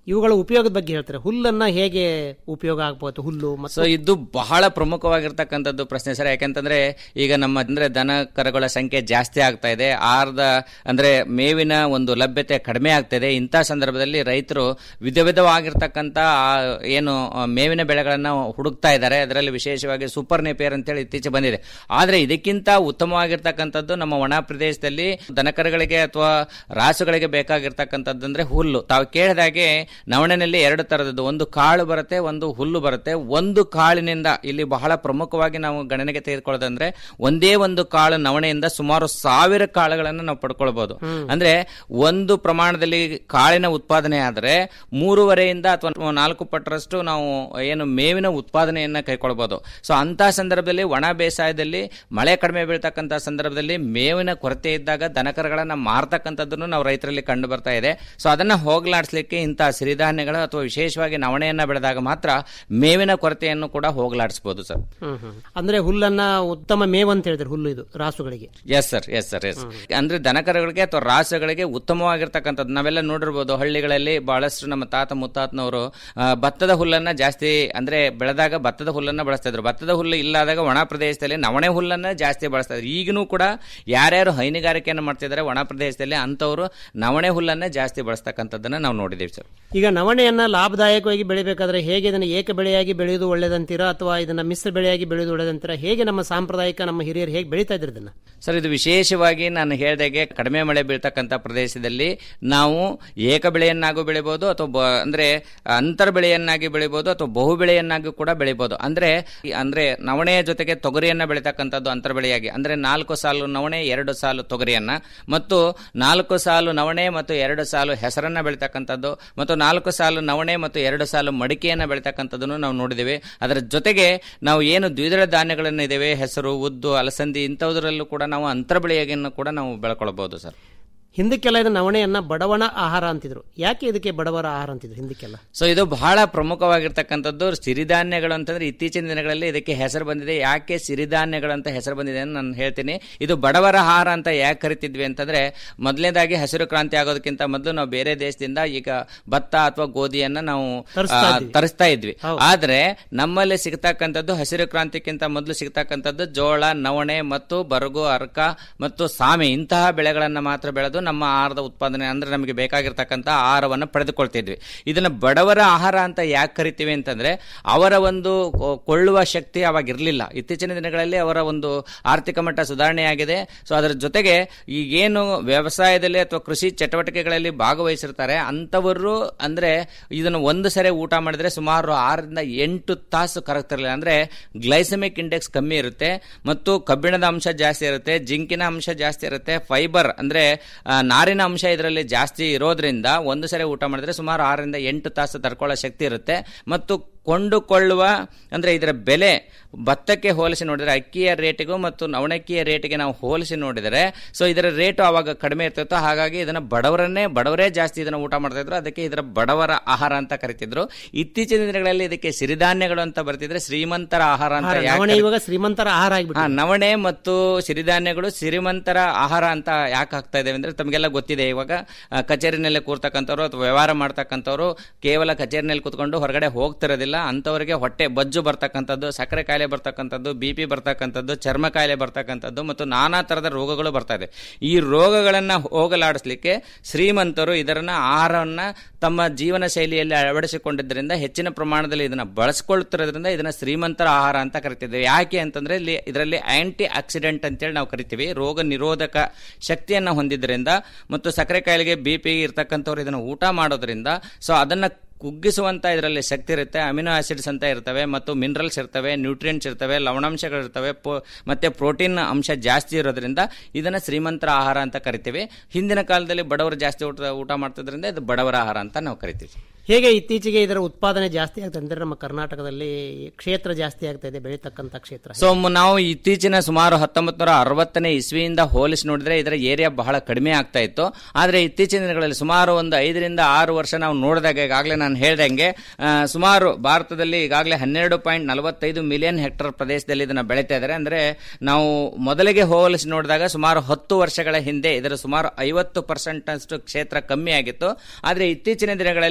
ಇವುಗಳ ಉಪಯೋಗದ ಬಗ್ಗೆ ಹೇಳ್ತಾರೆ ಹುಲ್ಲನ್ನ ಹೇಗೆ ಉಪಯೋಗ ಆಗ್ಬೋದು ಹುಲ್ಲು ಸೊ ಮತ್ತು ಇದು ಬಹಳ ಪ್ರಮುಖವಾಗಿರ್ತಕ್ಕಂಥದ್ದು ಪ್ರಶ್ನೆ ಸರ್ ಯಾಕಂತಂದ್ರೆ ಈಗ ನಮ್ಮ ಅಂದ್ರೆ ದನ ಕರುಗಳ ಸಂಖ್ಯೆ ಜಾಸ್ತಿ ಆಗ್ತಾ ಇದೆ ಆರ್ದ ಅಂದ್ರೆ ಮೇವಿನ ಒಂದು ಲಭ್ಯತೆ ಕಡಿಮೆ ಆಗ್ತಾ ಇಂಥ ಸಂದರ್ಭದಲ್ಲಿ ರೈತರು ವಿಧ ವಿಧವಾಗಿರ್ತಕ್ಕಂಥ ಆ ಏನು ಆ, ಮೇವಿನ ಬೆಳೆಗಳನ್ನ ಹುಡುಕ್ತಾ ಇದ್ದಾರೆ ಅದರಲ್ಲಿ ವಿಶೇಷವಾಗಿ ಸೂಪರ್ ನೇಪಿಯರ್ ಅಂತೇಳಿ ಇತ್ತೀಚೆಗೆ ಬಂದಿದೆ ಆದ್ರೆ ಇದಕ್ಕಿಂತ ಉತ್ತಮವಾಗಿರ್ತಕ್ಕಂಥದ್ದು ನಮ್ಮ ಒಣ ಪ್ರದೇಶದಲ್ಲಿ ದನಕರುಗಳಿಗೆ ಅಥವಾ ರಾಸುಗಳಿಗೆ ಬೇಕಾಗಿರ್ತಕ್ಕಂಥದ್ದು ಅಂದ್ರೆ ಹುಲ್ಲು ತಾವು ಕೇಳಿದಾಗೆ ನವಣೆನಲ್ಲಿ ಎರಡು ತರದದ್ದು ಒಂದು ಕಾಳು ಬರುತ್ತೆ ಒಂದು ಹುಲ್ಲು ಬರುತ್ತೆ ಒಂದು ಕಾಳಿನಿಂದ ಇಲ್ಲಿ ಬಹಳ ಪ್ರಮುಖವಾಗಿ ನಾವು ಗಣನೆಗೆ ತೆಗೆದುಕೊಳ್ಳೋದಂದ್ರೆ ಒಂದೇ ಒಂದು ಕಾಳು ನವಣೆಯಿಂದ ಸುಮಾರು ಸಾವಿರ ಕಾಳುಗಳನ್ನು ನಾವು ಪಡ್ಕೊಳ್ಬಹುದು ಅಂದ್ರೆ ಒಂದು ಪ್ರಮಾಣದಲ್ಲಿ ಕಾಳಿನ ಉತ್ಪಾದನೆ ಆದ್ರೆ ಮೂರುವರೆಯಿಂದ ಅಥವಾ ನಾಲ್ಕು ಪಟ್ಟರಷ್ಟು ನಾವು ಏನು ಮೇವಿನ ಉತ್ಪಾದನೆಯನ್ನ ಕೈಕೊಳ್ಬಹುದು ಸೊ ಅಂತ ಸಂದರ್ಭದಲ್ಲಿ ಒಣ ಬೇಸಾಯದಲ್ಲಿ ಮಳೆ ಕಡಿಮೆ ಬೀಳ್ತಕ್ಕಂತ ಸಂದರ್ಭದಲ್ಲಿ ಮೇವಿನ ಕೊರತೆ ಇದ್ದಾಗ ದನಕರಗಳನ್ನ ಮಾರ್ತಕ್ಕಂಥದ್ದನ್ನು ನಾವು ರೈತರಲ್ಲಿ ಕಂಡು ಬರ್ತಾ ಇದೆ ಸೊ ಅದನ್ನ ಹೋಗಲಾಡಿಸ್ಲಿಕ್ಕೆ ಇಂತಹ ಸಿರಿಧಾನ್ಯಗಳು ಅಥವಾ ವಿಶೇಷವಾಗಿ ನವಣೆಯನ್ನ ಬೆಳೆದಾಗ ಮಾತ್ರ ಮೇವಿನ ಕೊರತೆಯನ್ನು ಕೂಡ ಹೋಗಲಾಡಿಸಬಹುದು ಸರ್ ಹ್ಮ್, ಹ್ಮ್. ಅಂದ್ರೆ ಹುಲ್ಲನ್ನ ಉತ್ತಮ ಮೇವು ಅಂತ ಹೇಳಿದ್ರೆ ಹುಲ್ಲು ಇದು ರಾಸುಗಳಿಗೆ yes sir yes sir yes ಅಂದ್ರೆ ದನಕರುಗಳಿಗೆ ಅಥವಾ ರಾಸುಗಳಿಗೆ ಉತ್ತಮವಾಗಿರ್ತಕ್ಕಂಥದ್ದು ನಾವೆಲ್ಲ ನೋಡಿರ್ಬೋದು ಹಳ್ಳಿಗಳಲ್ಲಿ ಬಹಳಷ್ಟು ನಮ್ಮ ತಾತ ಮುತ್ತಾತನವರು ಆ, ಭತ್ತದ ಹುಲ್ಲನ್ನ ಜಾಸ್ತಿ ಅಂದ್ರೆ ಬೆಳೆದಾಗ ಭತ್ತದ ಹುಲ್ಲನ್ನ ಬಳಸ್ತಾ ಇದ್ರು ಭತ್ತದ ಹುಲ್ಲು ಇಲ್ಲಾದಾಗ ಒಣ ಪ್ರದೇಶದಲ್ಲಿ ನವಣೆ ಹುಲ್ಲನ್ನ ಜಾಸ್ತಿ ಬಳಸ್ತಾ ಇದ್ರು ಈಗನೂ ಕೂಡ ಯಾರ್ಯಾರು ಹೈನುಗಾರಿಕೆಯನ್ನು ಮಾಡ್ತಿದ್ದಾರೆ ಒಣ ಪ್ರದೇಶದಲ್ಲಿ ಅಂತವರು ನವಣೆ ಹುಲ್ಲನ್ನ ಜಾಸ್ತಿ ಬಳಸ್ತಕ್ಕಂಥದ್ದನ್ನ ನಾವು ನೋಡಿದ್ದೀವಿ ಸರ್ ಈಗ ನವಣೆಯನ್ನ ಲಾಭದಾಯಕವಾಗಿ ಬೆಳಿಬೇಕಾದ್ರೆ ಹೇಗೆ ಇದನ್ನ ಏಕ ಬೆಳೆಯಾಗಿ ಬೆಳೆಯುವುದು ಒಳ್ಳೇದಂತೀರಾ ಅಥವಾ ಇದನ್ನ ಮಿಶ್ರ ಬೆಳೆಯಾಗಿ ಬೆಳೆಯುವುದು ಒಳ್ಳೇದಂತೀರಾ ಹೇಗೆ ನಮ್ಮ ಸಾಂಪ್ರದಾಯಿಕ ನಮ್ಮ ಹಿರಿಯರು ಹೇಗೆ ಬೆಳೀತಾ ಇದ್ರು ಇದನ್ನ ಸರ್ ಇದು ವಿಶೇಷವಾಗಿ ನಾನು ಹೇಳಿದಾಗೆ ಕಡಿಮೆ ಮಳೆ ಬೀಳ್ತಕ್ಕಂಥ ಪ್ರದೇಶದಲ್ಲಿ ನಾವು ಏಕ ಬೆಳೆಯನ್ನಾಗೂ ಬೆಳಿಬಹುದು ಅಥವಾ ಬ- ಅಂದ್ರೆ ಅಂತರ ಬೆಳೆಯನ್ನಾಗಿ ಬೆಳಿಬಹುದು ಅಥವಾ ಬಹು ಬೆಳೆಯನ್ನಾಗಿ ಕೂಡ ಬೆಳಿಬಹುದು ಅಂದ್ರೆ ಅಂದ್ರೆ ನವಣೆಯ ಜೊತೆಗೆ ತೊಗರಿಯನ್ನ ಬೆಳಿತಕ್ಕಂಥದ್ದು ಅಂತರ ಬೆಳೆಯಾಗಿ ಅಂದ್ರೆ ನಾಲ್ಕು ಸಾಲು ನವಣೆ ಎರಡು ಸಾಲು ತೊಗರಿಯನ್ನ ಮತ್ತು ನಾಲ್ಕು ಸಾಲು ನವಣೆ ಮತ್ತು ಎರಡು ಸಾಲು ಹೆಸರನ್ನ ಬೆಳಿತಕ್ಕಂಥದ್ದು ಮತ್ತು ನಾಲ್ಕು ಸಾಲು ನವಣೆ ಮತ್ತು ಎರಡು ಸಾಲು ಮಡಿಕೆಯನ್ನ ಬೆಳಿತಕ್ಕಂಥದ್ದನ್ನು ನಾವು ನೋಡಿದ್ದೇವೆ ಅದರ ಜೊತೆಗೆ ನಾವು ಏನು ದ್ವಿದಳ ಧಾನ್ಯಗಳನ್ನು ಇದ್ದೇವೆ ಹೆಸರು ಉದ್ದು ಅಲಸಂದಿ ಇಂಥವುದರಲ್ಲೂ ಕೂಡ ನಾವು ಅಂತರ ಬೆಳೆಯಾಗಿಯನ್ನು ಕೂಡ ನಾವು ಬೆಳ್ಕೊಳ್ಬಹುದು ಸರ್ ಹಿಂದಕ್ಕೆಲ್ಲ ಇದು ನವಣೆಯನ್ನ ಬಡವಣ ಆಹಾರ ಅಂತಿದ್ರು ಯಾಕೆ ಇದಕ್ಕೆ ಬಡವರ ಆಹಾರ ಅಂತಿದ್ರು ಹಿಂದಕ್ಕೆಲ್ಲ ಸೊ ಇದು ಬಹಳ ಪ್ರಮುಖವಾಗಿರ್ತಕ್ಕಂಥದ್ದು ಸಿರಿಧಾನ್ಯಗಳು ಅಂತಂದ್ರೆ ಇತ್ತೀಚಿನ ದಿನಗಳಲ್ಲಿ ಇದಕ್ಕೆ ಹೆಸರು ಬಂದಿದೆ ಯಾಕೆ ಸಿರಿಧಾನ್ಯಗಳು ಅಂತ ಹೆಸರು ಬಂದಿದೆ ಅಂತ ನಾನು ಹೇಳ್ತೀನಿ ಇದು ಬಡವರ ಆಹಾರ ಅಂತ ಯಾಕೆ ಕರಿತಿದ್ವಿ ಅಂತಂದ್ರೆ ಮೊದಲನೇದಾಗಿ ಹಸಿರು ಕ್ರಾಂತಿ ಆಗೋದಕ್ಕಿಂತ ಮೊದಲು ನಾವು ಬೇರೆ ದೇಶದಿಂದ ಈಗ ಭತ್ತ ಅಥವಾ ಗೋಧಿಯನ್ನ ನಾವು ತರಿಸ್ತಾ ಆ, ಇದ್ವಿ. ತರಿಸ್ತಾ ಇದ್ವಿ ಹೌದು. ಆದ್ರೆ ನಮ್ಮಲ್ಲಿ ಸಿಗ್ತಕ್ಕಂಥದ್ದು ಹಸಿರು ಕ್ರಾಂತಿಗಿಂತ ಮೊದಲು ಸಿಗ್ತಕ್ಕಂಥದ್ದು ಜೋಳ ನವಣೆ ಮತ್ತು ಬರಗು ಅರ್ಕ ಮತ್ತು ಸಾಮೆ ಇಂತಹ ಬೆಳೆಗಳನ್ನ ಮಾತ್ರ ಬೆಳೆದು ನಮ್ಮ ಆಹಾರದ ಉತ್ಪಾದನೆ ಅಂದ್ರೆ ನಮಗೆ ಬೇಕಾಗಿರ್ತಕ್ಕಂಥ ಆಹಾರವನ್ನು ಪಡೆದುಕೊಳ್ತಿದ್ವಿ ಇದನ್ನ ಬಡವರ ಆಹಾರ ಅಂತ ಯಾಕೆ ಕರಿತೀವಿ ಅಂತಂದ್ರೆ ಅವರ ಒಂದು ಕೊ- ಕೊಳ್ಳುವ ಶಕ್ತಿ ಅವಾಗ ಇರಲಿಲ್ಲ ಇತ್ತೀಚಿನ ದಿನಗಳಲ್ಲಿ ಅವರ ಒಂದು ಆರ್ಥಿಕ ಮಟ್ಟ ಸುಧಾರಣೆಯಾಗಿದೆ ಸೊ ಅದರ ಜೊತೆಗೆ ಈಗೇನು ವ್ಯವಸಾಯದಲ್ಲಿ ಅಥವಾ ಕೃಷಿ ಚಟುವಟಿಕೆಗಳಲ್ಲಿ ಭಾಗವಹಿಸಿರ್ತಾರೆ ಅಂತವರು ಅಂದ್ರೆ ಇದನ್ನು ಒಂದು ಸರಿ ಊಟ ಮಾಡಿದ್ರೆ ಸುಮಾರು ಆರರಿಂದ ಎಂಟು ತಾಸು ಕರಗ್ತಿರಲಿಲ್ಲ ಅಂದ್ರೆ ಗ್ಲೈಸಮಿಕ್ ಇಂಡೆಕ್ಸ್ ಕಮ್ಮಿ ಇರುತ್ತೆ ಮತ್ತು ಕಬ್ಬಿಣದ ಅಂಶ ಜಾಸ್ತಿ ಇರುತ್ತೆ ಜಿಂಕಿನ ಅಂಶ ಜಾಸ್ತಿ ಇರುತ್ತೆ ಫೈಬರ್ ಅಂದ್ರೆ ಆ, ನಾರಿನ ಅಂಶ ಇದರಲ್ಲಿ ಜಾಸ್ತಿ ಇರೋದ್ರಿಂದ ಒಂದು ಸರಿ ಊಟ ಮಾಡಿದ್ರೆ ಸುಮಾರು ಆರರಿಂದ ಎಂಟು ತಾಸು ತಡ್ಕೊಳ್ಳೋ ಶಕ್ತಿ ಇರುತ್ತೆ ಮತ್ತು ಕೊಂಡುಕೊಳ್ಳುವ ಅಂದ್ರೆ ಇದರ ಬೆಲೆ ಭತ್ತಕ್ಕೆ ಹೋಲಿಸಿ ನೋಡಿದರೆ ಅಕ್ಕಿಯ ರೇಟಿಗೂ ಮತ್ತು ನವಣಕ್ಕಿಯ ರೇಟಿಗೆ ನಾವು ಹೋಲಿಸಿ ನೋಡಿದರೆ ಸೊ ಇದರ ರೇಟು ಅವಾಗ ಕಡಿಮೆ ಇರ್ತಿತ್ತು ಹಾಗಾಗಿ ಇದನ್ನ ಬಡವರನ್ನೇ ಬಡವರೇ ಜಾಸ್ತಿ ಇದನ್ನ ಊಟ ಮಾಡ್ತಾ ಇದ್ರು ಅದಕ್ಕೆ ಇದರ ಬಡವರ ಆಹಾರ ಅಂತ ಕರಿತಿದ್ರು ಇತ್ತೀಚಿನ ದಿನಗಳಲ್ಲಿ ಇದಕ್ಕೆ ಸಿರಿಧಾನ್ಯಗಳು ಅಂತ ಬರ್ತಿದ್ರೆ ಶ್ರೀಮಂತರ ಆಹಾರ ಅಂತ ಆಹಾರ, ಯಾಕೆ ನವಣೆ ಕರಿ- ಇವಾಗ ಶ್ರೀಮಂತರ ಆಹಾರ ಹಾ ಆಗಿಬಿಟ್ಟು ನವಣೆ ಮತ್ತು ಸಿರಿಧಾನ್ಯಗಳು ಸಿರಿಮಂತರ ಆಹಾರ ಅಂತ ಯಾಕೆ ಆಗ್ತಾ ಇದ್ದೇವೆ ಅಂದ್ರೆ ತಮಗೆಲ್ಲ ಗೊತ್ತಿದೆ ಇವಾಗ ಆ, ಕಚೇರಿನಲ್ಲಿ ಕೂರ್ತಕ್ಕಂಥವ್ರು ಅಥವಾ ವ್ಯವಹಾರ ಮಾಡ್ತಕ್ಕಂಥವ್ರು ಕೇವಲ ಕಚೇರಿನಲ್ಲಿ ಕೂತ್ಕೊಂಡು ಹೊರಗಡೆ ಹೋಗ್ತಿರೋದಿಲ್ಲ ಅಂತವರಿಗೆ ಹೊಟ್ಟೆ ಬಜ್ಜು ಬರ್ತಕ್ಕಂಥದ್ದು ಸಕ್ಕರೆ ಕಾಯಿಲೆ ಬರ್ತಕ್ಕಂಥದ್ದು ಬಿ ಪಿ ಬರ್ತಕ್ಕಂಥದ್ದು ಚರ್ಮ ಕಾಯಿಲೆ ಬರ್ತಕ್ಕಂಥದ್ದು ಮತ್ತು ನಾನಾ ತರದ ರೋಗಗಳು ಬರ್ತಾ ಇದೆ ಈ ರೋಗಗಳನ್ನ ಹೋಗಲಾಡಿಸ್ಲಿಕ್ಕೆ ಶ್ರೀಮಂತರು ಇದರನ್ನ ಆಹಾರವನ್ನ ತಮ್ಮ ಜೀವನ ಶೈಲಿಯಲ್ಲಿ ಅಳವಡಿಸಿಕೊಂಡಿದ್ದರಿಂದ ಹೆಚ್ಚಿನ ಪ್ರಮಾಣದಲ್ಲಿ ಇದನ್ನ ಬಳಸ್ಕೊಳ್ತಿರೋದ್ರಿಂದ ಇದನ್ನ ಶ್ರೀಮಂತರ ಆಹಾರ ಅಂತ ಕರಿತಿದ್ದೇವೆ ಯಾಕೆ ಅಂತಂದ್ರೆ ಇಲ್ಲಿ ಇದರಲ್ಲಿ ಆಂಟಿ ಆಕ್ಸಿಡೆಂಟ್ ಅಂತೇಳಿ ನಾವು ಕರಿತೀವಿ ರೋಗ ನಿರೋಧಕ ಶಕ್ತಿಯನ್ನ ಹೊಂದಿದ್ರಿಂದ ಮತ್ತು ಸಕ್ಕರೆ ಕಾಯಿಲೆಗೆ ಬಿ ಪಿ ಇರ್ತಕ್ಕಂಥವ್ರು ಇದನ್ನು ಊಟ ಮಾಡೋದ್ರಿಂದ ಸೊ ಅದನ್ನ ಕುಗ್ಗಿಸುವಂತ ಇದರಲ್ಲಿ ಶಕ್ತಿ ಇರುತ್ತೆ ಅಮಿನೋ ಆಸಿಡ್ಸ್ ಅಂತ ಇರ್ತವೆ ಮತ್ತು ಮಿನರಲ್ಸ್ ಇರ್ತವೆ ನ್ಯೂಟ್ರಿಯೆಂಟ್ಸ್ ಇರ್ತವೆ ಲವಣಾಂಶಗಳು ಇರ್ತವೆ ಪೋ- ಮತ್ತೆ ಪ್ರೋಟೀನ್ ಅಂಶ ಜಾಸ್ತಿ ಇರೋದ್ರಿಂದ ಇದನ್ನ ಶ್ರೀಮಂತರ ಆಹಾರ ಅಂತ ಕರಿತೀವಿ ಹಿಂದಿನ ಕಾಲದಲ್ಲಿ ಬಡವರು ಜಾಸ್ತಿ ಊಟ ಊಟ ಮಾಡ್ತಿದ್ರಿಂದ ಇದು ಬಡವರ ಆಹಾರ ಅಂತ ನಾವು ಕರಿತೀವಿ ಹೇಗೆ ಇತ್ತೀಚೆಗೆ ಇದರ ಉತ್ಪಾದನೆ ಜಾಸ್ತಿ ಆಗ್ತದೆ ಅಂದ್ರೆ ನಮ್ಮ ಕರ್ನಾಟಕದಲ್ಲಿ ಕ್ಷೇತ್ರ ಜಾಸ್ತಿ ಆಗ್ತಾ ಇದೆ ಬೆಳೀತಕ್ಕಂಥ ಕ್ಷೇತ್ರ ಸೊ ಮ- ನಾವು ಇತ್ತೀಚಿನ ಸುಮಾರು ಹತ್ತೊಂಬತ್ತು ನೂರ ಅರವತ್ತನೇ ಇಸ್ವಿಯಿಂದ ಹೋಲಿಸಿ ನೋಡಿದ್ರೆ ಇದರ ಏರಿಯಾ ಬಹಳ ಕಡಿಮೆ ಆಗ್ತಾ ಇತ್ತು ಆದ್ರೆ ಇತ್ತೀಚಿನ ದಿನಗಳಲ್ಲಿ ಸುಮಾರು ಒಂದು ಐದರಿಂದ ಆರು ವರ್ಷ ನಾವು ನೋಡಿದಾಗ ಈಗಾಗಲೇ ನಾನು ಹೇಳ್ದಂಗೆ ಆ, ಸುಮಾರು ಭಾರತದಲ್ಲಿ ಈಗಾಗಲೇ ಹನ್ನೆರಡು ಪಾಯಿಂಟ್ ನಲವತ್ತೈದು ಮಿಲಿಯನ್ ಹೆಕ್ಟರ್ ಪ್ರದೇಶದಲ್ಲಿ ಇದನ್ನ ಬೆಳೀತಾ ಇದ್ದಾರೆ ಅಂದ್ರೆ ನಾವು ಮೊದಲಿಗೆ ಹೋಲಿಸಿ ನೋಡಿದಾಗ ಸುಮಾರು ಹತ್ತು ವರ್ಷಗಳ ಹಿಂದೆ ಇದರ ಸುಮಾರು ಐವತ್ತು ಪರ್ಸೆಂಟ್ ಅಷ್ಟು ಕ್ಷೇತ್ರ ಕಮ್ಮಿ ಆಗಿತ್ತು ಆದ್ರೆ ಇತ್ತೀಚಿನ ದಿನಗಳಲ್ಲಿ ಇದಕ್ಕೆ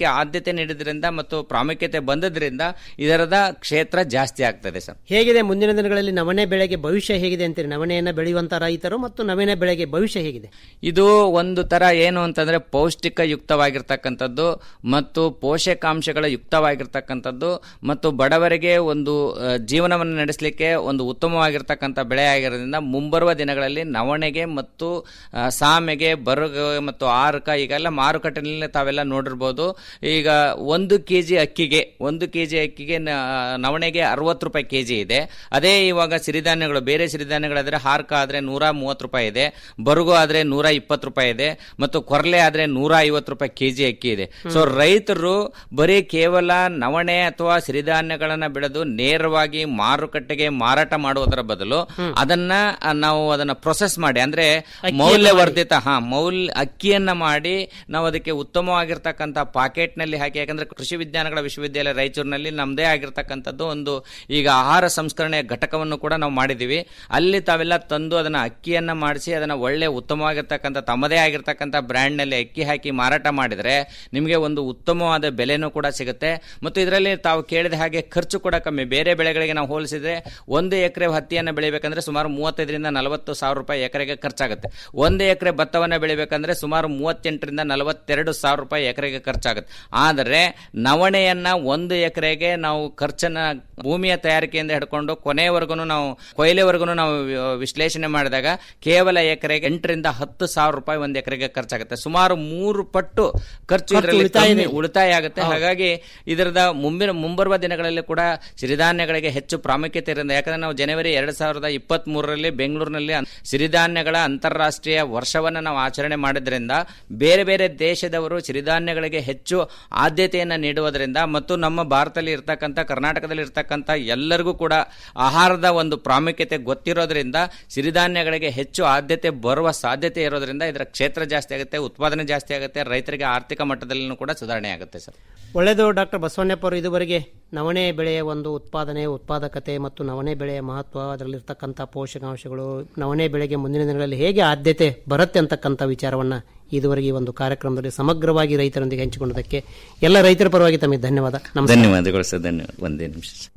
ಇದಕ್ಕೆ ಆದ್ಯತೆ ನೀಡಿದ್ರಿಂದ ಮತ್ತು ಪ್ರಾಮುಖ್ಯತೆ ಬಂದದ್ರಿಂದ ಇದರದ ಕ್ಷೇತ್ರ ಜಾಸ್ತಿ ಆಗ್ತದೆ ಸರ್ ಹೇಗಿದೆ ಮುಂದಿನ ದಿನಗಳಲ್ಲಿ ನವಣೆ ಬೆಳೆಗೆ ಭವಿಷ್ಯ ಹೇಗಿದೆ ಅಂತೀರಿ ನವಣೆಯನ್ನ ಬೆಳೆಯುವಂತ ರೈತರು ಮತ್ತು ನವಣೆ ಬೆಳೆಗೆ ಭವಿಷ್ಯ ಹೇಗಿದೆ ಇದು ಒಂದು ತರ ಏನು ಅಂತಂದ್ರೆ ಪೌಷ್ಟಿಕ ಯುಕ್ತವಾಗಿರ್ತಕ್ಕಂಥದ್ದು ಮತ್ತು ಪೋಷಕಾಂಶಗಳ ಯುಕ್ತವಾಗಿರ್ತಕ್ಕಂಥದ್ದು ಮತ್ತು ಬಡವರಿಗೆ ಒಂದು ಆ, ಜೀವನವನ್ನು ನಡೆಸಲಿಕ್ಕೆ ಒಂದು ಉತ್ತಮವಾಗಿರ್ತಕ್ಕಂಥ ಬೆಳೆ ಆಗಿರೋದ್ರಿಂದ ಮುಂಬರುವ ದಿನಗಳಲ್ಲಿ ನವಣೆಗೆ ಮತ್ತು ಆ, ಸಾಮೆಗೆ ಬರುಗ ಮತ್ತು ಆರುಕ ಈಗೆಲ್ಲ ಮಾರುಕಟ್ಟೆನಲ್ಲಿ ತಾವೆಲ್ಲ ನೋಡಿರ್ಬೋದು ಈಗ ಒಂದು ಕೆ ಜಿ ಅಕ್ಕಿಗೆ ಒಂದು ಕೆ ಜಿ ಅಕ್ಕಿಗೆ ನ- ನವಣೆಗೆ ಅರವತ್ತು ರೂಪಾಯಿ ಕೆ ಜಿ ಇದೆ ಅದೇ ಇವಾಗ ಸಿರಿಧಾನ್ಯಗಳು ಬೇರೆ ಸಿರಿಧಾನ್ಯಗಳಾದ್ರೆ ಹಾರ್ಕ ಆದ್ರೆ ನೂರ ಮೂವತ್ತು ರೂಪಾಯಿ ಇದೆ ಬರುಗು ಆದ್ರೆ ನೂರ ಇಪ್ಪತ್ತು ರೂಪಾಯಿ ಇದೆ ಮತ್ತು ಕೊರ್ಲೆ ಆದ್ರೆ ನೂರ ಐವತ್ತು ರೂಪಾಯಿ ಕೆಜಿ ಅಕ್ಕಿ ಇದೆ ಸೊ ರೈತರು ಬರೀ ಕೇವಲ ನವಣೆ ಅಥವಾ ಸಿರಿಧಾನ್ಯಗಳನ್ನ ಬೆಳೆದು ನೇರವಾಗಿ ಮಾರುಕಟ್ಟೆಗೆ ಮಾರಾಟ ಮಾಡುವುದರ ಬದಲು ಅದನ್ನ ಆ, ನಾವು ಅದನ್ನ ಪ್ರೊಸೆಸ್ ಮಾಡಿ ಅಂದ್ರೆ ಮೌಲ್ಯವರ್ಧಿತ ಹಾ ಮೌಲ್ಯ ಅಕ್ಕಿಯನ್ನ ಮಾಡಿ ನಾವು ಅದಕ್ಕೆ ಉತ್ತಮವಾಗಿರ್ತಕ್ಕಂಥ ಪಾಕೆಟ್ ನಲ್ಲಿ ಹಾಕಿ ಯಾಕಂದ್ರೆ ಕೃಷಿ ವಿಜ್ಞಾನಗಳ ವಿಶ್ವವಿದ್ಯಾಲಯ ರಾಯಚೂರಿನಲ್ಲಿ ನಮ್ಮದೇ ಆಗಿರ್ತಕ್ಕಂಥದ್ದು ಒಂದು ಈಗ ಆಹಾರ ಸಂಸ್ಕರಣೆ ಘಟಕವನ್ನು ಕೂಡ ನಾವು ಮಾಡಿದೀವಿ ಅಲ್ಲಿ ತಾವೆಲ್ಲ ತಂದು ಅದನ್ನ ಅಕ್ಕಿಯನ್ನ ಮಾಡಿಸಿ ಅದನ್ನ ಒಳ್ಳೆ ಉತ್ತಮವಾಗಿರ್ತಕ್ಕಂಥ ತಮ್ಮದೇ ಆಗಿರ್ತಕ್ಕಂಥ ಬ್ರ್ಯಾಂಡ್ ನಲ್ಲಿ ಅಕ್ಕಿ ಹಾಕಿ ಮಾರಾಟ ಮಾಡಿದ್ರೆ ನಿಮಗೆ ಒಂದು ಉತ್ತಮವಾದ ಬೆಲೆನೂ ಕೂಡ ಸಿಗುತ್ತೆ ಮತ್ತು ಇದರಲ್ಲಿ ತಾವು ಕೇಳಿದ ಹಾಗೆ ಖರ್ಚು ಕೂಡ ಕಮ್ಮಿ ಬೇರೆ ಬೆಳೆಗಳಿಗೆ ನಾವು ಹೋಲಿಸಿದ್ರೆ ಒಂದು ಎಕರೆ ಹತ್ತಿಯನ್ನು ಬೆಳಿಬೇಕಂದ್ರೆ ಸುಮಾರು ಮೂವತ್ತೈದರಿಂದ ನಲವತ್ತು ಸಾವಿರ ರೂಪಾಯಿ ಎಕರೆಗೆ ಖರ್ಚಾಗುತ್ತೆ ಒಂದು ಎಕರೆ ಭತ್ತವನ್ನು ಬೆಳಿಬೇಕಂದ್ರೆ ಸುಮಾರು ಮೂವತ್ತೆಂಟರಿಂದ ನಲವತ್ತೆರಡು ಸಾವಿರ ರೂಪಾಯಿ ಎಕರೆಗೆ ಖರ್ಚಾಗುತ್ತೆ ಆದರೆ ನವಣೆಯನ್ನ ಒಂದು ಎಕರೆಗೆ ನಾವು ಖರ್ಚನ್ನ ಭೂಮಿಯ ತಯಾರಿಕೆಯಿಂದ ಹಿಡ್ಕೊಂಡು ಕೊನೆಯವರೆಗೂ ನಾವು ಕೊಯ್ಲೆವರೆಗೂ ನಾವು ವಿ- ವಿಶ್ಲೇಷಣೆ ಮಾಡಿದಾಗ ಕೇವಲ ಎಕರೆಗೆ ಎಂಟರಿಂದ ಹತ್ತು ಸಾವಿರ ರೂಪಾಯಿ ಒಂದು ಎಕರೆಗೆ ಖರ್ಚಾಗುತ್ತೆ ಸುಮಾರು ಮೂರು ಪಟ್ಟು ಖರ್ಚು ಇದರಲ್ಲಿ ಉಳಿತಾಯ ಕಮ್ಮಿ ಇದೆ. ಉಳಿತಾಯ ಆಗುತ್ತೆ ಹಾಗಾಗಿ ಇದರದ ಮುಂಬಿನ ಮುಂಬರುವ ದಿನಗಳಲ್ಲಿ ಕೂಡ ಸಿರಿಧಾನ್ಯಗಳಿಗೆ ಹೆಚ್ಚು ಪ್ರಾಮುಖ್ಯತೆ ಇರೋದ್ರಿಂದ ಯಾಕಂದ್ರೆ ನಾವು ಜನವರಿ ಎರಡ್ ಸಾವಿರದ ಇಪ್ಪತ್ತ್ ಮೂರರಲ್ಲಿ ಬೆಂಗಳೂರಿನಲ್ಲಿ ಅನ್- ಸಿರಿಧಾನ್ಯಗಳ ಅಂತಾರಾಷ್ಟ್ರೀಯ ವರ್ಷವನ್ನು ನಾವು ಆಚರಣೆ ಮಾಡಿದ್ರಿಂದ ಬೇರೆ ಬೇರೆ ದೇಶದವರು ಸಿರಿಧಾನ್ಯಗಳಿಗೆ ಹೆಚ್ಚು ಆದ್ಯತೆಯನ್ನು ನೀಡುವುದರಿಂದ ಮತ್ತು ನಮ್ಮ ಭಾರತದಲ್ಲಿ ಇರ್ತಕ್ಕಂಥ ಕರ್ನಾಟಕದಲ್ಲಿ ಇರ್ತಕ್ಕಂಥ ಎಲ್ಲರಿಗೂ ಕೂಡ ಆಹಾರದ ಒಂದು ಪ್ರಾಮುಖ್ಯತೆ ಗೊತ್ತಿರೋದ್ರಿಂದ ಸಿರಿಧಾನ್ಯಗಳಿಗೆ ಹೆಚ್ಚು ಆದ್ಯತೆ ಬರುವ ಸಾಧ್ಯತೆ ಇರೋದ್ರಿಂದ ಇದರ ಕ್ಷೇತ್ರ ಜಾಸ್ತಿ ಆಗುತ್ತೆ ಉತ್ಪಾದನೆ ಜಾಸ್ತಿ ಆಗುತ್ತೆ ರೈತರಿಗೆ ಆರ್ಥಿಕ ಮಟ್ಟದಲ್ಲಿನೂ ಕೂಡ ಸುಧಾರಣೆ ಆಗುತ್ತೆ ಸರ್ ಒಳ್ಳೆಯದು ಡಾಕ್ಟರ್ ಬಸವಣ್ಣಪ್ಪ ಅವರು ಇದುವರೆಗೆ ನವಣೆ ಬೆಳೆಯ ಒಂದು ಉತ್ಪಾದನೆ ಉತ್ಪಾದಕತೆ ಮತ್ತು ನವಣೆ ಬೆಳೆಯ ಮಹತ್ವ ಅದರಲ್ಲಿರ್ತಕ್ಕಂಥ ಪೋಷಕಾಂಶಗಳು ನವಣೆ ಬೆಳೆಗೆ ಮುಂದಿನ ದಿನಗಳಲ್ಲಿ ಹೇಗೆ ಆದ್ಯತೆ ಬರುತ್ತೆ ಅಂತಕ್ಕಂಥ ವಿಚಾರವನ್ನ ಇದುವರೆಗೆ ಈ ಒಂದು ಕಾರ್ಯಕ್ರಮದಲ್ಲಿ ಸಮಗ್ರವಾಗಿ ರೈತರೊಂದಿಗೆ ಹಂಚಿಕೊಂಡದಕ್ಕೆ ಎಲ್ಲ ರೈತರ ಪರವಾಗಿ ತಮಗೆ ಧನ್ಯವಾದ ನಮಸ್ಕಾರ ಧನ್ಯವಾದಗಳು ಸರ್ ಧನ್ಯವಾದ ಒಂದೇ ನಿಮಿಷ ಸರ್.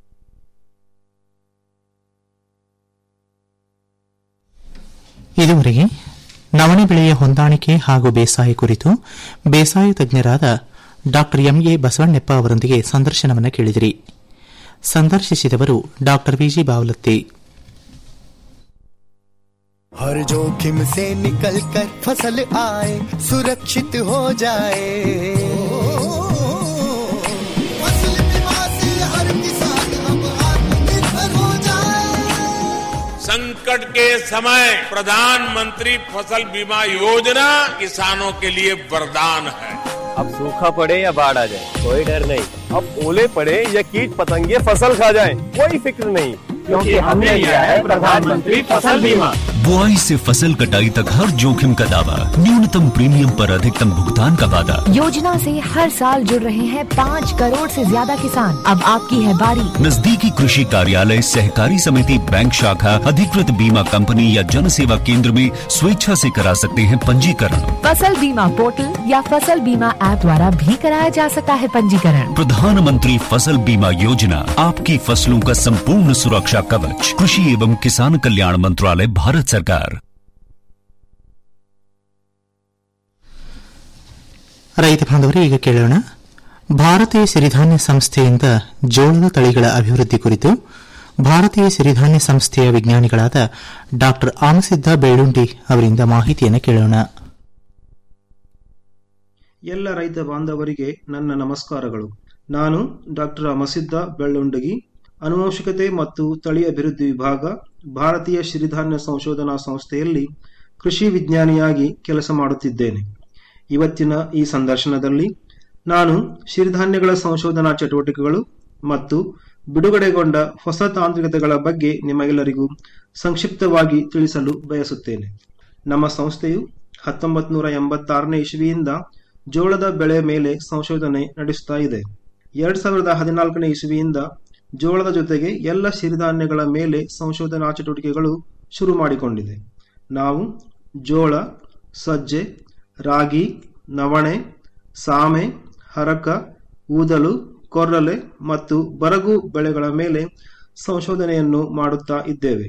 ಇದುವರೆಗೆ ನವಣೆ ಬೆಳೆಯ ಹೊಂದಾಣಿಕೆ ಹಾಗೂ ಬೇಸಾಯ ಕುರಿತು ಬೇಸಾಯ ತಜ್ಞರಾದ ಡಾಕ್ಟರ್ ಎಂಎ ಬಸವಣ್ಣಪ್ಪ ಅವರೊಂದಿಗೆ ಸಂದರ್ಶನವನ್ನು ಕೇಳಿದಿರಿ ಸಂದರ್ಶಿಸಿದವರು ಡಾಕ್ಟರ್ ವಿಜಿ ಬಾವಲತ್ತಿ हर जोखिम से निकल कर फसल आए सुरक्षित हो जाए फसल बीमा से हर किसान अब आत्मनिर्भर हो जाए संकट के समय प्रधानमंत्री फसल बीमा योजना किसानों के लिए वरदान है अब सूखा पड़े या बाढ़ आ जाए कोई डर नहीं अब ओले पड़े या कीट पतंगे फसल खा जाए कोई फिक्र नहीं क्योंकि हमने लिया है प्रधानमंत्री फसल बीमा बुआई से फसल कटाई तक हर जोखिम का दावा न्यूनतम प्रीमियम पर अधिकतम भुगतान का वादा योजना से हर साल जुड़ रहे हैं पाँच करोड़ से ज्यादा किसान अब आपकी है बारी नजदीकी कृषि कार्यालय सहकारी समिति बैंक शाखा अधिकृत बीमा कंपनी या जन सेवा केंद्र में स्वेच्छा से करा सकते हैं पंजीकरण फसल बीमा पोर्टल या फसल बीमा ऐप द्वारा भी कराया जा सकता है पंजीकरण प्रधानमंत्री फसल बीमा योजना आपकी फसलों का संपूर्ण सुरक्षा कवच कृषि एवं किसान कल्याण मंत्रालय भारत सरकार ರೈತ ಬಾಂಧವರೇ ಈಗ ಕೇಳೋಣ ಭಾರತೀಯ ಸಿರಿಧಾನ್ಯ ಸಂಸ್ಥೆಯಿಂದ ಜೋಳದ ತಳಿಗಳ ಅಭಿವೃದ್ಧಿ ಕುರಿತು ಭಾರತೀಯ ಸಿರಿಧಾನ್ಯ ಸಂಸ್ಥೆಯ ವಿಜ್ಞಾನಿಗಳಾದ ಡಾಕ್ಟರ್ ಆಮಸಿದ್ದ ಬೇಳುಂಡಿ ಅವರಿಂದ ಮಾಹಿತಿಯನ್ನು ಕೇಳೋಣ ಎಲ್ಲ ರೈತ ಬಾಂಧವರಿಗೆ ನನ್ನ ನಮಸ್ಕಾರಗಳು ನಾನು ಡಾಕ್ಟರ್ ಅಮಸಿದ್ದ ಬೆಳ್ಳುಂಡಗಿ ಅನುವಂಶಿಕತೆ ಮತ್ತು ತಳಿ ಅಭಿವೃದ್ಧಿ ವಿಭಾಗ ಭಾರತೀಯ ಸಿರಿಧಾನ್ಯ ಸಂಶೋಧನಾ ಸಂಸ್ಥೆಯಲ್ಲಿ ಕೃಷಿ ವಿಜ್ಞಾನಿಯಾಗಿ ಕೆಲಸ ಮಾಡುತ್ತಿದ್ದೇನೆ ಇವತ್ತಿನ ಈ ಸಂದರ್ಶನದಲ್ಲಿ ನಾನು ಸಿರಿಧಾನ್ಯಗಳ ಸಂಶೋಧನಾ ಚಟುವಟಿಕೆಗಳು ಮತ್ತು ಬಿಡುಗಡೆಗೊಂಡ ಹೊಸ ತಾಂತ್ರಿಕತೆಗಳ ಬಗ್ಗೆ ನಿಮಗೆಲ್ಲರಿಗೂ ಸಂಕ್ಷಿಪ್ತವಾಗಿ ತಿಳಿಸಲು ಬಯಸುತ್ತೇನೆ ನಮ್ಮ ಸಂಸ್ಥೆಯು ಹತ್ತೊಂಬತ್ತು ನೂರ ಎಂಬತ್ತಾರನೇ ಇಸವಿಯಿಂದ ಜೋಳದ ಬೆಳೆ ಮೇಲೆ ಸಂಶೋಧನೆ ನಡೆಸುತ್ತಾ ಇದೆ ಎರಡ್ ಸಾವಿರದ ಹದಿನಾಲ್ಕನೇ ಇಸವಿಯಿಂದ ಜೋಳದ ಜೊತೆಗೆ ಎಲ್ಲ ಸಿರಿಧಾನ್ಯಗಳ ಮೇಲೆ ಸಂಶೋಧನಾ ಚಟುವಟಿಕೆಗಳು ಶುರು ಮಾಡಿಕೊಂಡಿದೆ ನಾವು ಜೋಳ ಸಜ್ಜೆ ರಾಗಿ ನವಣೆ ಸಾಮೆ ಹರಕ ಊದಲು ಕೊರ್ರಲೆ ಮತ್ತು ಬರಗು ಬೆಳೆಗಳ ಮೇಲೆ ಸಂಶೋಧನೆಯನ್ನು ಮಾಡುತ್ತಾ ಇದ್ದೇವೆ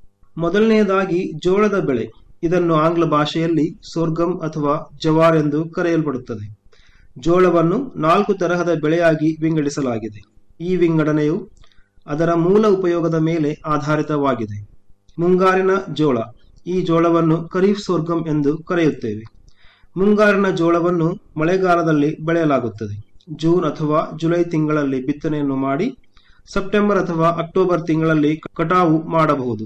ಮೊದಲನೆಯದಾಗಿ ಜೋಳದ ಬೆಳೆ ಇದನ್ನು ಆಂಗ್ಲ ಭಾಷೆಯಲ್ಲಿ ಸೋರ್ಗಮ್ ಅಥವಾ ಜವಾರ್ ಎಂದು ಕರೆಯಲ್ಪಡುತ್ತದೆ ಜೋಳವನ್ನು ನಾಲ್ಕು ತರಹದ ಬೆಳೆಯಾಗಿ ವಿಂಗಡಿಸಲಾಗಿದೆ ಈ ವಿಂಗಡಣೆಯು ಅದರ ಮೂಲ ಉಪಯೋಗದ ಮೇಲೆ ಆಧಾರಿತವಾಗಿದೆ ಮುಂಗಾರಿನ ಜೋಳ ಈ ಜೋಳವನ್ನು ಖರೀಫ್ ಸೋರ್ಗಮ್ ಎಂದು ಕರೆಯುತ್ತೇವೆ ಮುಂಗಾರಿನ ಜೋಳವನ್ನು ಮಳೆಗಾಲದಲ್ಲಿ ಬೆಳೆಯಲಾಗುತ್ತದೆ ಜೂನ್ ಅಥವಾ ಜುಲೈ ತಿಂಗಳಲ್ಲಿ ಬಿತ್ತನೆಯನ್ನು ಮಾಡಿ ಸೆಪ್ಟೆಂಬರ್ ಅಥವಾ ಅಕ್ಟೋಬರ್ ತಿಂಗಳಲ್ಲಿ ಕಟಾವು ಮಾಡಬಹುದು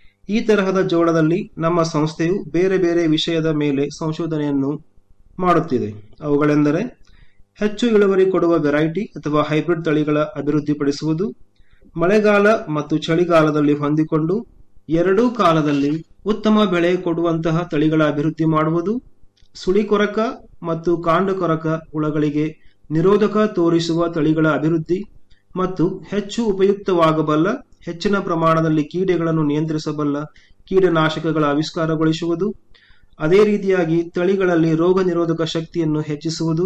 ಈ ತರಹದ ಜೋಳದಲ್ಲಿ ನಮ್ಮ ಸಂಸ್ಥೆಯು ಬೇರೆ ಬೇರೆ ವಿಷಯದ ಮೇಲೆ ಸಂಶೋಧನೆಯನ್ನು ಮಾಡುತ್ತಿದೆ ಅವುಗಳೆಂದರೆ ಹೆಚ್ಚು ಇಳುವರಿ ಕೊಡುವ ವೆರೈಟಿ ಅಥವಾ ಹೈಬ್ರಿಡ್ ತಳಿಗಳ ಅಭಿವೃದ್ಧಿಪಡಿಸುವುದು ಮಳೆಗಾಲ ಮತ್ತು ಚಳಿಗಾಲದಲ್ಲಿ ಹೊಂದಿಕೊಂಡು ಎರಡೂ ಕಾಲದಲ್ಲಿ ಉತ್ತಮ ಬೆಳೆ ಕೊಡುವಂತಹ ತಳಿಗಳ ಅಭಿವೃದ್ಧಿ ಮಾಡುವುದು ಸುಳಿ ಕೊರಕ ಮತ್ತು ಕಾಂಡ ಕೊರಕ ಹುಳಗಳಿಗೆ ನಿರೋಧಕ ತೋರಿಸುವ ತಳಿಗಳ ಅಭಿವೃದ್ಧಿ ಮತ್ತು ಹೆಚ್ಚು ಉಪಯುಕ್ತವಾಗಬಲ್ಲ ಹೆಚ್ಚಿನ ಪ್ರಮಾಣದಲ್ಲಿ ಕೀಡೆಗಳನ್ನು ನಿಯಂತ್ರಿಸಬಲ್ಲ ಕೀಟನಾಶಕಗಳ ಆವಿಷ್ಕಾರಗೊಳಿಸುವುದು ಅದೇ ರೀತಿಯಾಗಿ ತಳಿಗಳಲ್ಲಿ ರೋಗ ನಿರೋಧಕ ಶಕ್ತಿಯನ್ನು ಹೆಚ್ಚಿಸುವುದು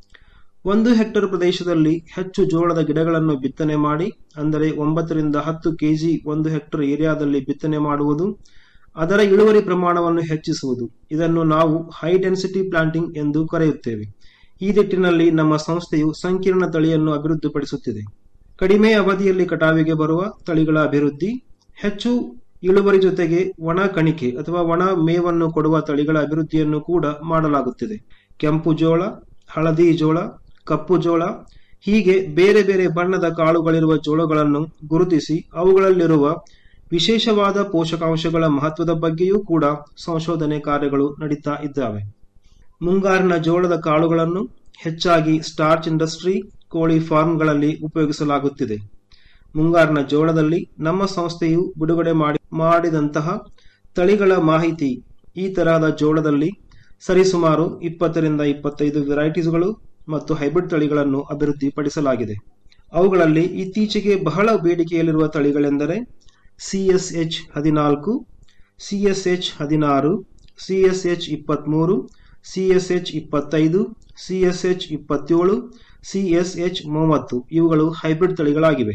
ಒಂದು ಹೆಕ್ಟರ್ ಪ್ರದೇಶದಲ್ಲಿ ಹೆಚ್ಚು ಜೋಳದ ಗಿಡಗಳನ್ನು ಬಿತ್ತನೆ ಮಾಡಿ ಅಂದರೆ ಒಂಬತ್ತರಿಂದ ಹತ್ತು ಕೆಜಿ ಒಂದು ಹೆಕ್ಟರ್ ಏರಿಯಾದಲ್ಲಿ ಬಿತ್ತನೆ ಮಾಡುವುದು ಅದರ ಇಳುವರಿ ಪ್ರಮಾಣವನ್ನು ಹೆಚ್ಚಿಸುವುದು ಇದನ್ನು ನಾವು ಹೈ ಡೆನ್ಸಿಟಿ ಪ್ಲಾಂಟಿಂಗ್ ಎಂದು ಕರೆಯುತ್ತೇವೆ ಈ ನಿಟ್ಟಿನಲ್ಲಿ ನಮ್ಮ ಸಂಸ್ಥೆಯು ಸಂಕೀರ್ಣ ತಳಿಯನ್ನು ಅಭಿವೃದ್ಧಿಪಡಿಸುತ್ತಿದೆ ಕಡಿಮೆ ಅವಧಿಯಲ್ಲಿ ಕಟಾವಿಗೆ ಬರುವ ತಳಿಗಳ ಅಭಿವೃದ್ಧಿ ಹೆಚ್ಚು ಇಳುವರಿ ಜೊತೆಗೆ ಒಣ ಕಣಿಕೆ ಅಥವಾ ಒಣ ಮೇವನ್ನು ಕೊಡುವ ತಳಿಗಳ ಅಭಿವೃದ್ಧಿಯನ್ನು ಕೂಡ ಮಾಡಲಾಗುತ್ತಿದೆ ಕೆಂಪು ಜೋಳ ಹಳದಿ ಜೋಳ ಕಪ್ಪು ಜೋಳ ಹೀಗೆ ಬೇರೆ ಬೇರೆ ಬಣ್ಣದ ಕಾಳುಗಳಿರುವ ಜೋಳಗಳನ್ನು ಗುರುತಿಸಿ ಅವುಗಳಲ್ಲಿರುವ ವಿಶೇಷವಾದ ಪೋಷಕಾಂಶಗಳ ಮಹತ್ವದ ಬಗ್ಗೆಯೂ ಕೂಡ ಸಂಶೋಧನೆ ಕಾರ್ಯಗಳು ನಡೀತಾ ಇದ್ದಾವೆ ಮುಂಗಾರಿನ ಜೋಳದ ಕಾಳುಗಳನ್ನು ಹೆಚ್ಚಾಗಿ ಸ್ಟಾರ್ಚ್ ಇಂಡಸ್ಟ್ರಿ ಕೋಳಿ ಫಾರ್ಮ್ಗಳಲ್ಲಿ ಉಪಯೋಗಿಸಲಾಗುತ್ತಿದೆ ಮುಂಗಾರಿನ ಜೋಳದಲ್ಲಿ ನಮ್ಮ ಸಂಸ್ಥೆಯು ಬಿಡುಗಡೆ ಮಾಡಿ ಮಾಡಿದಂತಹ ತಳಿಗಳ ಮಾಹಿತಿ ಈ ತರಹದ ಜೋಳದಲ್ಲಿ ಸರಿಸುಮಾರು ಇಪ್ಪತ್ತರಿಂದ ಇಪ್ಪತ್ತೈದು ವೆರೈಟೀಸ್ಗಳು ಮತ್ತು ಹೈಬ್ರಿಡ್ ತಳಿಗಳನ್ನು ಅಭಿವೃದ್ಧಿಪಡಿಸಲಾಗಿದೆ ಅವುಗಳಲ್ಲಿ ಇತ್ತೀಚೆಗೆ ಬಹಳ ಬೇಡಿಕೆಯಲ್ಲಿರುವ ತಳಿಗಳೆಂದರೆ ಸಿಎಸ್ಎಚ್ ಹದಿನಾಲ್ಕು ಸಿಎಸ್ಎಚ್ ಹದಿನಾರು ಸಿಎಸ್ಎಚ್ ಇಪ್ಪತ್ತ್ಮೂರು ಸಿಎಸ್ಎಚ್ ಇಪ್ಪತ್ತೈದು ಸಿಎಸ್ಎಚ್ ಇಪ್ಪತ್ತೇಳು ಸಿಎಸ್ಎಚ್ ಮೂವತ್ತು ಇವುಗಳು ಹೈಬ್ರಿಡ್ ತಳಿಗಳಾಗಿವೆ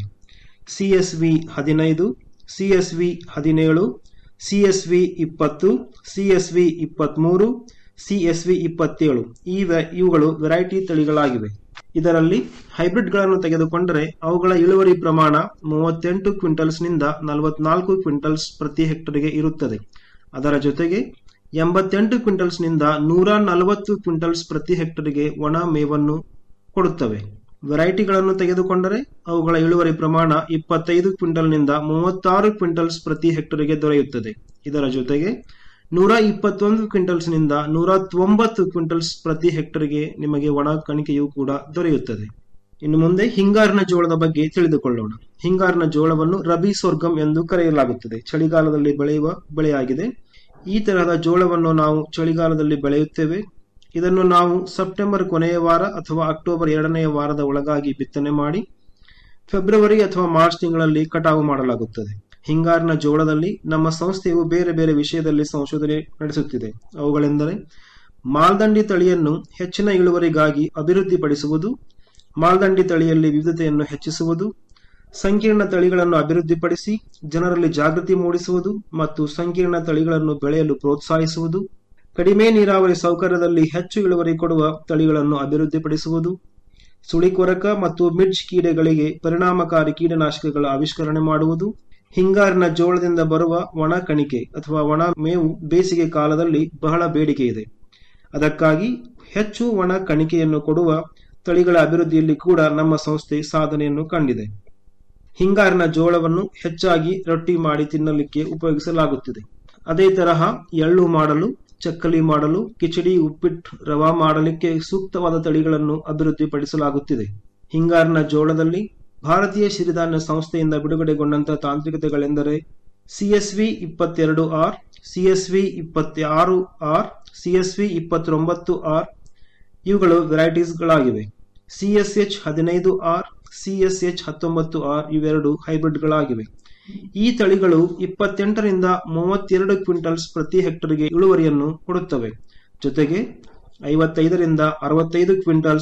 ಸಿಎಸ್ವಿ ಹದಿನೈದು ಸಿಎಸ್ವಿ ಹದಿನೇಳು ಸಿಎಸ್ವಿ ಇಪ್ಪತ್ತು ಸಿಎಸ್ವಿ ಇಪ್ಪತ್ತ್ಮೂರು ಸಿಎಸ್ವಿ ಇಪ್ಪತ್ತೇಳು ಈ ಇವುಗಳು ವೆರೈಟಿ ತಳಿಗಳಾಗಿವೆ ಇದರಲ್ಲಿ ಹೈಬ್ರಿಡ್ಗಳನ್ನು ತೆಗೆದುಕೊಂಡರೆ ಅವುಗಳ ಇಳುವರಿ ಪ್ರಮಾಣ ಮೂವತ್ತೆಂಟು ಕ್ವಿಂಟಲ್ಸ್ನಿಂದ ನಲವತ್ನಾಲ್ಕು ಕ್ವಿಂಟಲ್ಸ್ ಪ್ರತಿ ಹೆಕ್ಟರ್ಗೆ ಇರುತ್ತದೆ ಅದರ ಜೊತೆಗೆ ಎಂಬತ್ತೆಂಟು ಕ್ವಿಂಟಲ್ಸ್ನಿಂದ ನೂರ ನಲವತ್ತು ಕ್ವಿಂಟಲ್ಸ್ ಪ್ರತಿ ಹೆಕ್ಟರ್ಗೆ ಒಣ ಮೇವನ್ನು ಕೊಡುತ್ತವೆ ವೆರೈಟಿಗಳನ್ನು ತೆಗೆದುಕೊಂಡರೆ ಅವುಗಳ ಇಳುವರಿ ಪ್ರಮಾಣ ಇಪ್ಪತ್ತೈದು ಕ್ವಿಂಟಲ್ನಿಂದ ಮೂವತ್ತಾರು ಕ್ವಿಂಟಲ್ಸ್ ಪ್ರತಿ ಹೆಕ್ಟರ್ಗೆ ದೊರೆಯುತ್ತದೆ ಇದರ ಜೊತೆಗೆ ನೂರ ಇಪ್ಪತ್ತೊಂದು ಕ್ವಿಂಟಲ್ಸ್ನಿಂದ ನೂರ ತೊಂಬತ್ತು ಕ್ವಿಂಟಲ್ಸ್ ಪ್ರತಿ ಹೆಕ್ಟರ್ಗೆ ನಿಮಗೆ ಒಣ ಕಣಿಕೆಯೂ ಕೂಡ ದೊರೆಯುತ್ತದೆ ಇನ್ನು ಮುಂದೆ ಹಿಂಗಾರಿನ ಜೋಳದ ಬಗ್ಗೆ ತಿಳಿದುಕೊಳ್ಳೋಣ ಹಿಂಗಾರಿನ ಜೋಳವನ್ನು ರಬಿ ಸೋರ್ಗಮ್ ಎಂದು ಕರೆಯಲಾಗುತ್ತದೆ ಚಳಿಗಾಲದಲ್ಲಿ ಬೆಳೆಯುವ ಬೆಳೆಯಾಗಿದೆ ಈ ತರಹದ ಜೋಳವನ್ನು ನಾವು ಚಳಿಗಾಲದಲ್ಲಿ ಬೆಳೆಯುತ್ತೇವೆ ಇದನ್ನು ನಾವು ಸೆಪ್ಟೆಂಬರ್ ಕೊನೆಯ ವಾರ ಅಥವಾ ಅಕ್ಟೋಬರ್ ಎರಡನೆಯ ವಾರದ ಒಳಗಾಗಿ ಬಿತ್ತನೆ ಮಾಡಿ ಫೆಬ್ರವರಿ ಅಥವಾ ಮಾರ್ಚ್ ತಿಂಗಳಲ್ಲಿ ಕಟಾವು ಮಾಡಲಾಗುತ್ತದೆ ಹಿಂಗಾರಿನ ಜೋಳದಲ್ಲಿ ನಮ್ಮ ಸಂಸ್ಥೆಯು ಬೇರೆ ಬೇರೆ ವಿಷಯದಲ್ಲಿ ಸಂಶೋಧನೆ ನಡೆಸುತ್ತಿದೆ ಅವುಗಳೆಂದರೆ ಮಾಲ್ದಂಡಿ ತಳಿಯನ್ನು ಹೆಚ್ಚಿನ ಇಳುವರಿಗಾಗಿ ಅಭಿವೃದ್ಧಿಪಡಿಸುವುದು ಮಾಲ್ದಂಡಿ ತಳಿಯಲ್ಲಿ ವಿವಿಧತೆಯನ್ನು ಹೆಚ್ಚಿಸುವುದು ಸಂಕೀರ್ಣ ತಳಿಗಳನ್ನು ಅಭಿವೃದ್ಧಿಪಡಿಸಿ ಜನರಲ್ಲಿ ಜಾಗೃತಿ ಮೂಡಿಸುವುದು ಮತ್ತು ಸಂಕೀರ್ಣ ತಳಿಗಳನ್ನು ಬೆಳೆಯಲು ಪ್ರೋತ್ಸಾಹಿಸುವುದು ಕಡಿಮೆ ನೀರಾವರಿ ಸೌಕರ್ಯದಲ್ಲಿ ಹೆಚ್ಚು ಇಳುವರಿ ಕೊಡುವ ತಳಿಗಳನ್ನು ಅಭಿವೃದ್ಧಿಪಡಿಸುವುದು ಸುಳಿಕೊರಕ ಮತ್ತು ಮಿಡ್ಜ್ ಕೀಡೆಗಳಿಗೆ ಪರಿಣಾಮಕಾರಿ ಕೀಟನಾಶಕಗಳ ಆವಿಷ್ಕರಣೆ ಮಾಡುವುದು ಹಿಂಗಾರಿನ ಜೋಳದಿಂದ ಬರುವ ಒಣ ಕಣಿಕೆ ಅಥವಾ ಒಣ ಮೇವು ಬೇಸಿಗೆ ಕಾಲದಲ್ಲಿ ಬಹಳ ಬೇಡಿಕೆ ಇದೆ ಅದಕ್ಕಾಗಿ ಹೆಚ್ಚು ಒಣ ಕಣಿಕೆಯನ್ನು ಕೊಡುವ ತಳಿಗಳ ಅಭಿವೃದ್ಧಿಯಲ್ಲಿ ಕೂಡ ನಮ್ಮ ಸಂಸ್ಥೆ ಸಾಧನೆಯನ್ನು ಕಂಡಿದೆ ಹಿಂಗಾರಿನ ಜೋಳವನ್ನು ಹೆಚ್ಚಾಗಿ ರೊಟ್ಟಿ ಮಾಡಿ ತಿನ್ನಲಿಕ್ಕೆ ಉಪಯೋಗಿಸಲಾಗುತ್ತಿದೆ ಅದೇ ತರಹ ಎಳ್ಳು ಮಾಡಲು ಚಕ್ಕಲಿ ಮಾಡಲು ಕಿಚಡಿ ಉಪ್ಪಿಟ್ಟು ರವಾ ಮಾಡಲಿಕ್ಕೆ ಸೂಕ್ತವಾದ ತಳಿಗಳನ್ನು ಅಭಿವೃದ್ಧಿಪಡಿಸಲಾಗುತ್ತಿದೆ ಹಿಂಗಾರಿನ ಜೋಳದಲ್ಲಿ ಭಾರತೀಯ ಸಿರಿಧಾನ್ಯ ಸಂಸ್ಥೆಯಿಂದ ಬಿಡುಗಡೆಗೊಂಡಂತಹ ತಾಂತ್ರಿಕತೆಗಳೆಂದರೆ ಸಿಎಸ್ವಿ ಇಪ್ಪತ್ತೆರಡು ಆರ್ ಸಿಎಸ್ವಿ ಇಪ್ಪತ್ತಾರು ಆರ್ ಸಿಎಸ್ವಿ ಇಪ್ಪತ್ತೊಂಬತ್ತು ಆರ್ ಇವುಗಳು ವೆರೈಟೀಸ್ಗಳಾಗಿವೆ ಸಿಎಸ್ಎಚ್ ಹದಿನೈದು ಆರ್ ಸಿಎಸ್ಎಚ್ ಹತ್ತೊಂಬತ್ತು ಆರ್ ಇವೆರಡು ಹೈಬ್ರಿಡ್ಗಳಾಗಿವೆ ಈ ತಳಿಗಳು ಇಪ್ಪತ್ತೆಂಟರಿಂದ ಮೂವತ್ತೆರಡು ಕ್ವಿಂಟಲ್ಸ್ ಪ್ರತಿ ಹೆಕ್ಟರ್ಗೆ ಇಳುವರಿಯನ್ನು ಕೊಡುತ್ತವೆ ಜೊತೆಗೆ ಐವತ್ತೈದರಿಂದ ಅರವತ್ತೈದು ಕ್ವಿಂಟಲ್ಸ್